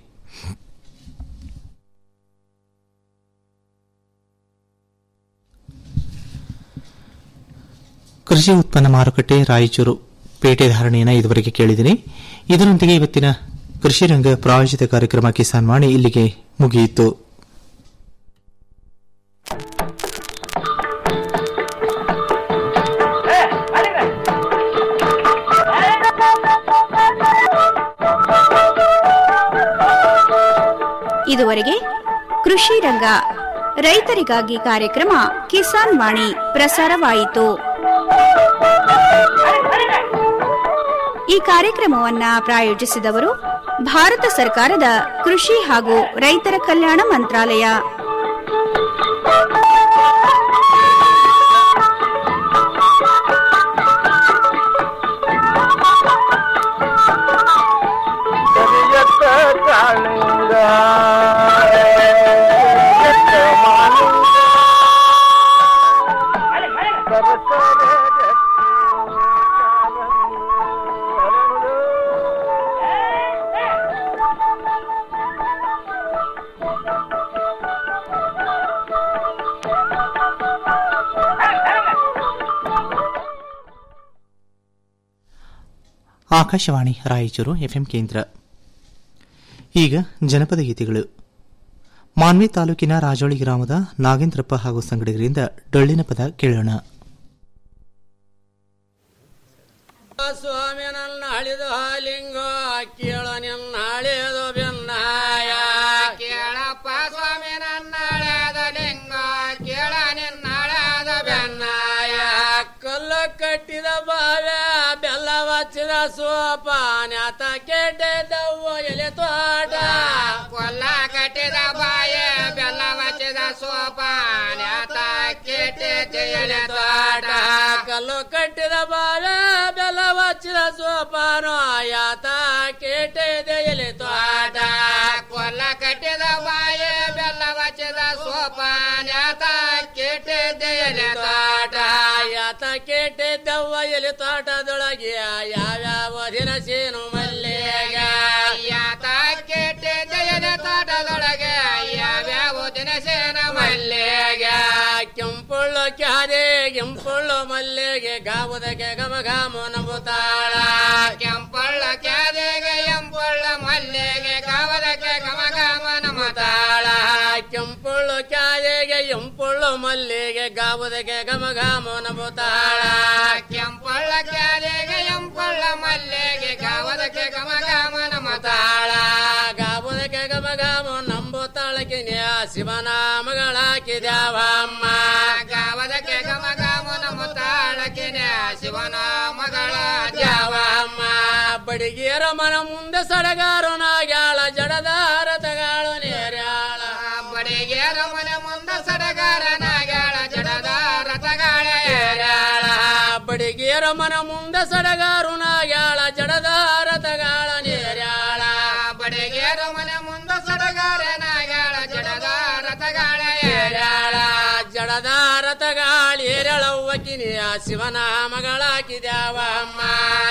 ಕೃಷಿ ಉತ್ಪನ್ನ ಮಾರುಕಟ್ಟೆ ರಾಯಚೂರು ಪೇಟೆ ಧಾರಣೆಯನ್ನು ಇದುವರೆಗೆ ಕೇಳಿದಿರಿ ಇದರೊಂದಿಗೆ ಇವತ್ತಿನ ಕೃಷಿ ರಂಗ ಪ್ರಾಯೋಜಿತ ಕಾರ್ಯಕ್ರಮ ಕಿಸಾನ್ ವಾಣಿ ಇಲ್ಲಿಗೆ ಮುಗಿಯಿತು ಇದುವರೆಗೆ ಕೃಷಿ ರಂಗ ರೈತರಿಗಾಗಿ ಕಾರ್ಯಕ್ರಮ ಕಿಸಾನ್ ವಾಣಿ ಪ್ರಸಾರವಾಯಿತು ಈ ಕಾರ್ಯಕ್ರಮವನ್ನ ಪ್ರಾಯೋಜಿಸಿದವರು ಭಾರತ ಸರ್ಕಾರದ ಕೃಷಿ ಹಾಗೂ ರೈತರ ಕಲ್ಯಾಣ ಮಂತ್ರಾಲಯ ಆಕಾಶವಾಣಿ ರಾಯಚೂರು ಎಫ್ಎಂ ಕೇಂದ್ರ ಈಗ ಜನಪದ ಗೀತೆಗಳು ಮಾನ್ವಿ ತಾಲೂಕಿನ ರಾಜೋಳಿ ಗ್ರಾಮದ ನಾಗೇಂದ್ರಪ್ಪ ಹಾಗೂ ಸಂಗಡಿಗರಿಂದ ಡೊಳ್ಳಿನ ಪದ ಕೇಳೋಣ ಸ್ವಾಮಿ ನನ್ನ ಹಳಿದು ಹಾಲಿಂಗ ಕೇಳ ನಿನ್ನ ಹಳೆಯದು ಬೆನ್ನಾಯ ಕೇಳಪ್ಪ ಸ್ವಾಮಿ ನನ್ನ ಹಳೆಯದ ಲಿಂಗ ಕೇಳ ನಿನ್ನ ಹಳೆಯದ ಬೆನ್ನಾಯ ಕಲ್ಲು ಕಟ್ಟಿದ ಬಾವ್ಯ ಬೆಲ್ಲ ವಚ್ಚಿದ ಸೋಪಾನ್ಯಾತ ಕೆಟ್ಟದವ್ವ ಎಲೆ ತೋಟ ಕೊಲ್ಲ ಕಟ್ಟಿದ ಬಾಯ ಬೆಲ್ಲ ವಚ್ಚಿದ ಸೋಪಾನ್ಯಾತ ಕೆಟ್ಟಿದ ಎಲೆ ತೋಟ ಕಲ್ಲು ಕಟ್ಟಿದ ಬಾವ್ಯ ಬೆಲ್ಲ ವಚ್ಚಿದ ಸೋಪಾನು ಆಯಾತ ಕೆಟ್ಟಿದ ಎಲೆ ತೋಟ ಕೊಲ್ಲ ಕಟ್ಟಿದ ಬಾಯ ಬೆಲ್ಲ ವಚ್ಚಿದ ಸೋಪಾನ್ಯಾತ ಕೆಟ್ಟಿದ ಎಲೆ ತೋಟ ಯಾತ ಕೆಟ್ಟಿದ್ದವ್ವ ಎಲೆ ತೋಟದೊಳಗೆ ಯಾವ್ಯಾವ ದಿನಸೇನು ಮಲ್ಲೆಗ ಯಾತ ಕೆಟ್ಟಿದ್ದ ಎಲೆ ತೋಟದೊಳಗೆ ಯಾವ್ಯಾವ ದಿನಸೇನ ಮಲ್ಲೆಗ ಕೆಂಪುಳ್ಳು ಕ್ಯಾದೆ ಕೆಂಪುಳ್ಳು ಮಲ್ಲೆಗೆ ಗಾವುದಕ್ಕೆ ಗಮ ಘಾಮ ನಂಬುತ್ತಾಳ ಕೆಂಪುಳ್ಳ ಕ್ಯಾದೆಗೆ ಎಂಪುಳ್ಳ ಮಲ್ಲೆಗೆ ಗಾವದಕ್ಕೆ ಗಮ ಘಾಮ ನಂಬುತ್ತಾಳ ಕೆಂಪುಳ್ಳು ಕ್ಯಾದೆಗೆ ಎಂಪುಳ್ಳು ಮಲ್ಲಿಗೆ ಗಾವುದಕ್ಕೆ ಗಮ ಘಾಮ ನಂಬುತ್ತಾಳ ಕೆಂಪುಳ್ಳ ಕ್ಯಾದೆಗೆ ಎಂಪುಳ್ಳ ಮಲ್ಲಿಗೆ ಗಾವದಕ್ಕೆ ಗಮ ಘಾಮ ನಂಬುತ್ತಾಳ ಗಾವುದಕ್ಕೆ ಗಮ ಘಾಮ ನಂಬುತ್ತಾಳಕ್ಕೆ ಶಿವನ ಮಗಳಾಕಿದ್ಯಾವಮ್ಮ ಗಾವದಕ್ಕೆ ಗಮ ಘಾಮ ನಂಬುತ್ತಾಳಕ್ಕೆ ಶಿವನ ಮಗಳ ದ್ಯಾವಮ್ಮ ಬಡಿಗೇರ ಮನ ಮುಂದೆ ಸಡಗಾರು ನಾಗ್ಯಾಳ ಜಡದಾರ ತಗಾಳು ನೇರ್ಯಾಳ ಬಡಿಗೇರ ಮನ ಮುಂದೆ ಸಡಗಾರ ನಾಗ್ಯಾಳ ಜಡದಾರ ತಗಾಳ ಏರ್ಯಾಳ ಬಡಿಗೇರ ಮನ ಮುಂದೆ ಸಡಗಾರು ನಾಗ್ಯಾಳ ಜಡದಾರ ತಗಾಳ ನೇರ್ಯಾಳ ಬಡಿಗೇರ ಮನ ಮುಂದೆ ಸಡಗಾರ ನಾಗ್ಯಾಳ ಜಡದಾರ ತಗಾಳ ಏರ್ಯಾಳ ಜಡದಾರ ತಗಾಳಿ ಏರಳವ್ವಕಿನಿಯ ಶಿವನ ಮಗಳಾಕಿದ್ಯಾವ ಅಮ್ಮ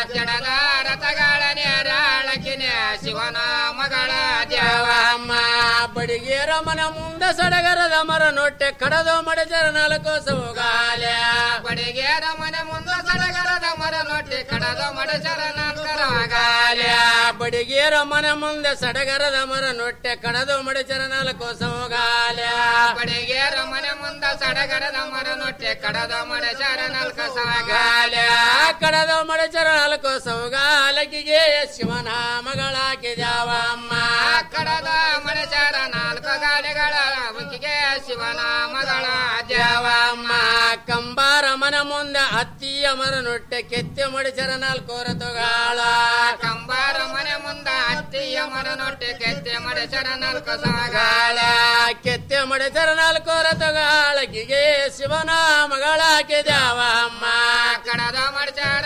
ಜಡದಾರ ತಗಾಳ ನೇರಾಳಕಿನ ಶಿವನ ಮಗಳ ದ್ಯಾವ ಅಮ್ಮ ಬಡಿಗೇರ ಮನ ಮುಂದೆ ಸಡಗರದ ಮರ ನೊಟ್ಟೆ ಕಡದು ಮಡಜರ ನಾಲ್ಕು ಸೌಗಾಲ್ಯ ಬಡಿಗೇರ ಮನ ಮುಂದೆ ಸಡಗರದ ಮರ ನೊಟ್ಟೆ ಕಡದು ಮಡಜರ ನಾಲ್ಕರಗಾಲ್ಯ ಬಡಿಗೇರ ಮನ ಮುಂದೆ ಸಡಗರದ ಮರ ನೊಟ್ಟೆ ಕಡದು ಮಡಜರ ನಾಲ್ಕು ಸೌಗಾಲ್ಯ ಬಡಿಗೇರ ಮನ ಮುಂದೆ ಸಡಗರದ ಮರ ನೊಟ್ಟೆ ಕಡದು ಮಡಜರ ನಾಲ್ಕು ಸೌಗಾಲ್ಯ ಕಡದು ಮಡಜರ ನಾಲ್ಕು ಸೌಗಾಲಕಿಗೆ ಶಿವನ ಮಗಳಾಕಿದ್ಯಾವ ಅಮ್ಮ ಕಡದ ಮಡಜರ ನಾಲ್ಕು ಗಾಲಿಗಳ ಬುಕ್ಕಿಗೆ ಶಿವನ ಮಗಳ ದ್ಯಾವಮ್ಮ ಕಂಬಾರ ಮನ ಮುಂದೆ ಅತ್ತಿಯ ಮನ ನೊಟ್ಟೆ ಕೆತ್ತೆ ಮಡಿಸರ ನಾಲ್ಕು ರತುಗಾಳ ಕಂಬಾರ ಮನೆ ಮುಂದೆ ಅತ್ತಿಯ ಮನ ನೊಟ್ಟೆ ಕೆತ್ತೆ ಮಡಿಸರ ನಾಲ್ಕು ಸಗಾಳ ಕೆತ್ತೆ ಮಡಿಸರ ನಾಲ್ಕು ರತುಗಾಳಕಿಗೆ ಶಿವನ ಮಗಳಾಕೆ ದ್ಯಾವಮ್ಮ ಕಡದ ಮಡಿಸರ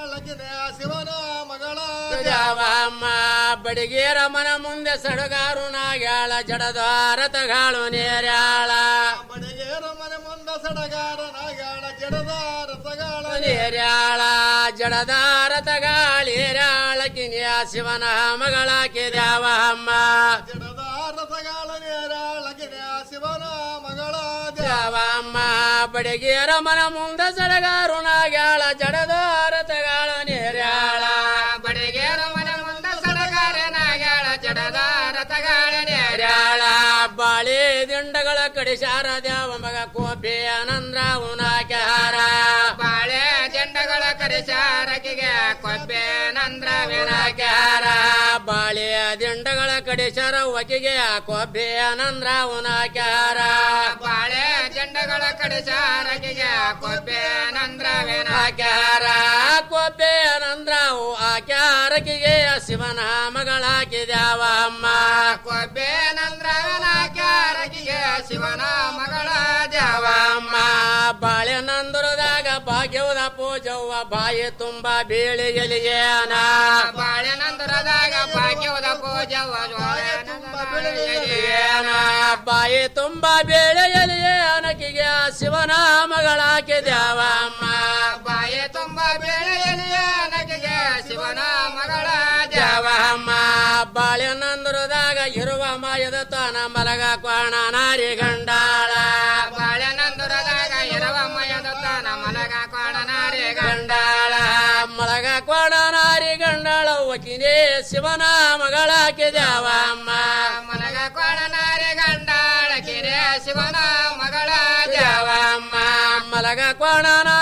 ಶಿವನ ಮಗಳ ದ್ಯಾವಮ್ಮ ಬಡಿಗೇರ ಮನ ಮುಂದೆ ಸಡಗಾರು ನಾಗ್ಯಾಳ ಜಡದಾರ ತಗಾಳು ನೇರ್ಯಾಳ ಬಡಿಗೇರ ಮನ ಮುಂದೆ ಸಡಗಾರ ನಾಗ್ಯಾಳ ಜಡದಾರ ತಗಾಳ ನೇರ್ಯಾಳ ಜಡದಾರ ತಗಾಳೇರ್ಯಾಳ ಕಿನಿಯ ಶಿವನ ಮಗಳಾಕೆ ದ್ಯಾವಮ್ಮ ಜಡದಾರ ತಗಾಳ ನೇರ್ಯಾಳ ಕಿನಿಯ ಶಿವನ ಮಗಳ ದ್ಯಾವಮ್ಮ ಬಡಿಗೇರ ಮನ ಮುಂದೆ ಸಡಗಾರು ನಾಗ್ಯಾಳ ಜಡದಾರ ತಗಾಳ ನೇರ್ಯಾಳ ಬಡಿಗೇರ ಮನ ಮುಂದೆ ಸಡಗಾರ ನಾಗ್ಯಾಳ ಜಡದಾರ ತಗಾಳ ನೇರ್ಯಾಳ ಬಾಳೆ ದಿಂಡಗಳ ಕಡಿಸಾರ ದ್ಯಾವ ಮಗ ಕೋಪಿ ಆನಂದ್ರ ಉನಾಕ್ಯಾರ ಬಾಳೆ ದಿಂಡಗಳ ಕಡಿಸಾರಕಿಗೆ ಕೊಬ್ಬೆ ನಂದ್ರ ವಿನಾಕ್ಯಾರ ಬಾಳೆ ದಿಂಡಗಳ ಕಡಿಸಾರ ಒಕಿಗೆ ಕೊಬ್ಬೆ ಆನಂದ್ರ ಉನಾಕ್ಯಾರ ಬಾಳೆ ದಿಂಡಗಳ ಕಡಿಸಾರಕಿಗೆ ಕೊಬ್ಬೆ ನಂದ್ರ ವಿನಾಕ್ಯಾರ ಕೊಬ್ಬೆ ನಂದ್ರ ಆಕ್ಯಾರಕಿಗೆ ಶಿವನ ಮಗಳಾಕಿದ್ಯಾವ ಅಮ್ಮ ಕೊಬ್ಬೆ ನಂದ್ರ ವಿನಾಕ್ಯಾರಕಿಗೆ ಶಿವನ ಮಗಳ ದ್ಯಾವಮ್ಮ ಬಾಳೆ ನಂದುರದಾಗ ಭಾಗ್ಯವದ ಪೂಜವ್ವ ಬಾಯಿ ತುಂಬ ಬೀಳಿ ಎಲಿಯೇನ ಬಾಳೆ ನಂದುರದಾಗ ಭಾಗ್ಯವದ ಪೂಜವ್ವ ಬಾಯಿ ತುಂಬ ಬೇಳೆ ಎಲಿಯೇನಕಿಗೆ ಶಿವನ ಮಗಳಾಕೆ ದ್ಯಾವಮ್ಮ ಬಾಯಿ ತುಂಬ ಬೇಳೆ ಎಲಿಯೇನಕಿಗೆ ಶಿವನ ಮಗಳ ದ್ಯಾವಮ್ಮ ಬಾಳೆ ನಂದುರದಾಗ ಇರುವ ಮಾಯದ ತಾನ ಮಲಗ ಕ್ವಾಣ ನಾರಿ ಗಂಡಾಳ ಬಾಳೆ ನಂದುರದಾಗ ಇರುವ ಮಾಯದ ತಾನ ಮಲಗ ಕ್ವಾಣ ನಾರಿ ಗಂಡಾಳ ಮಲಗ ಕ್ವಾಣ ನಾರಿ ಗಂಡ ಕಿನೇ ಶಿವನ ಮಗಳಾಕೆ ದ್ಯಾವಮ್ಮ ಮನಗ ಕೊಣನಾರಿ ಗಂಡಾಳ ಕಿರೆ ಶಿವನ ಮಗಳ ದ್ಯಾವಮ್ಮ ಮಲಗ ಕೋಣನ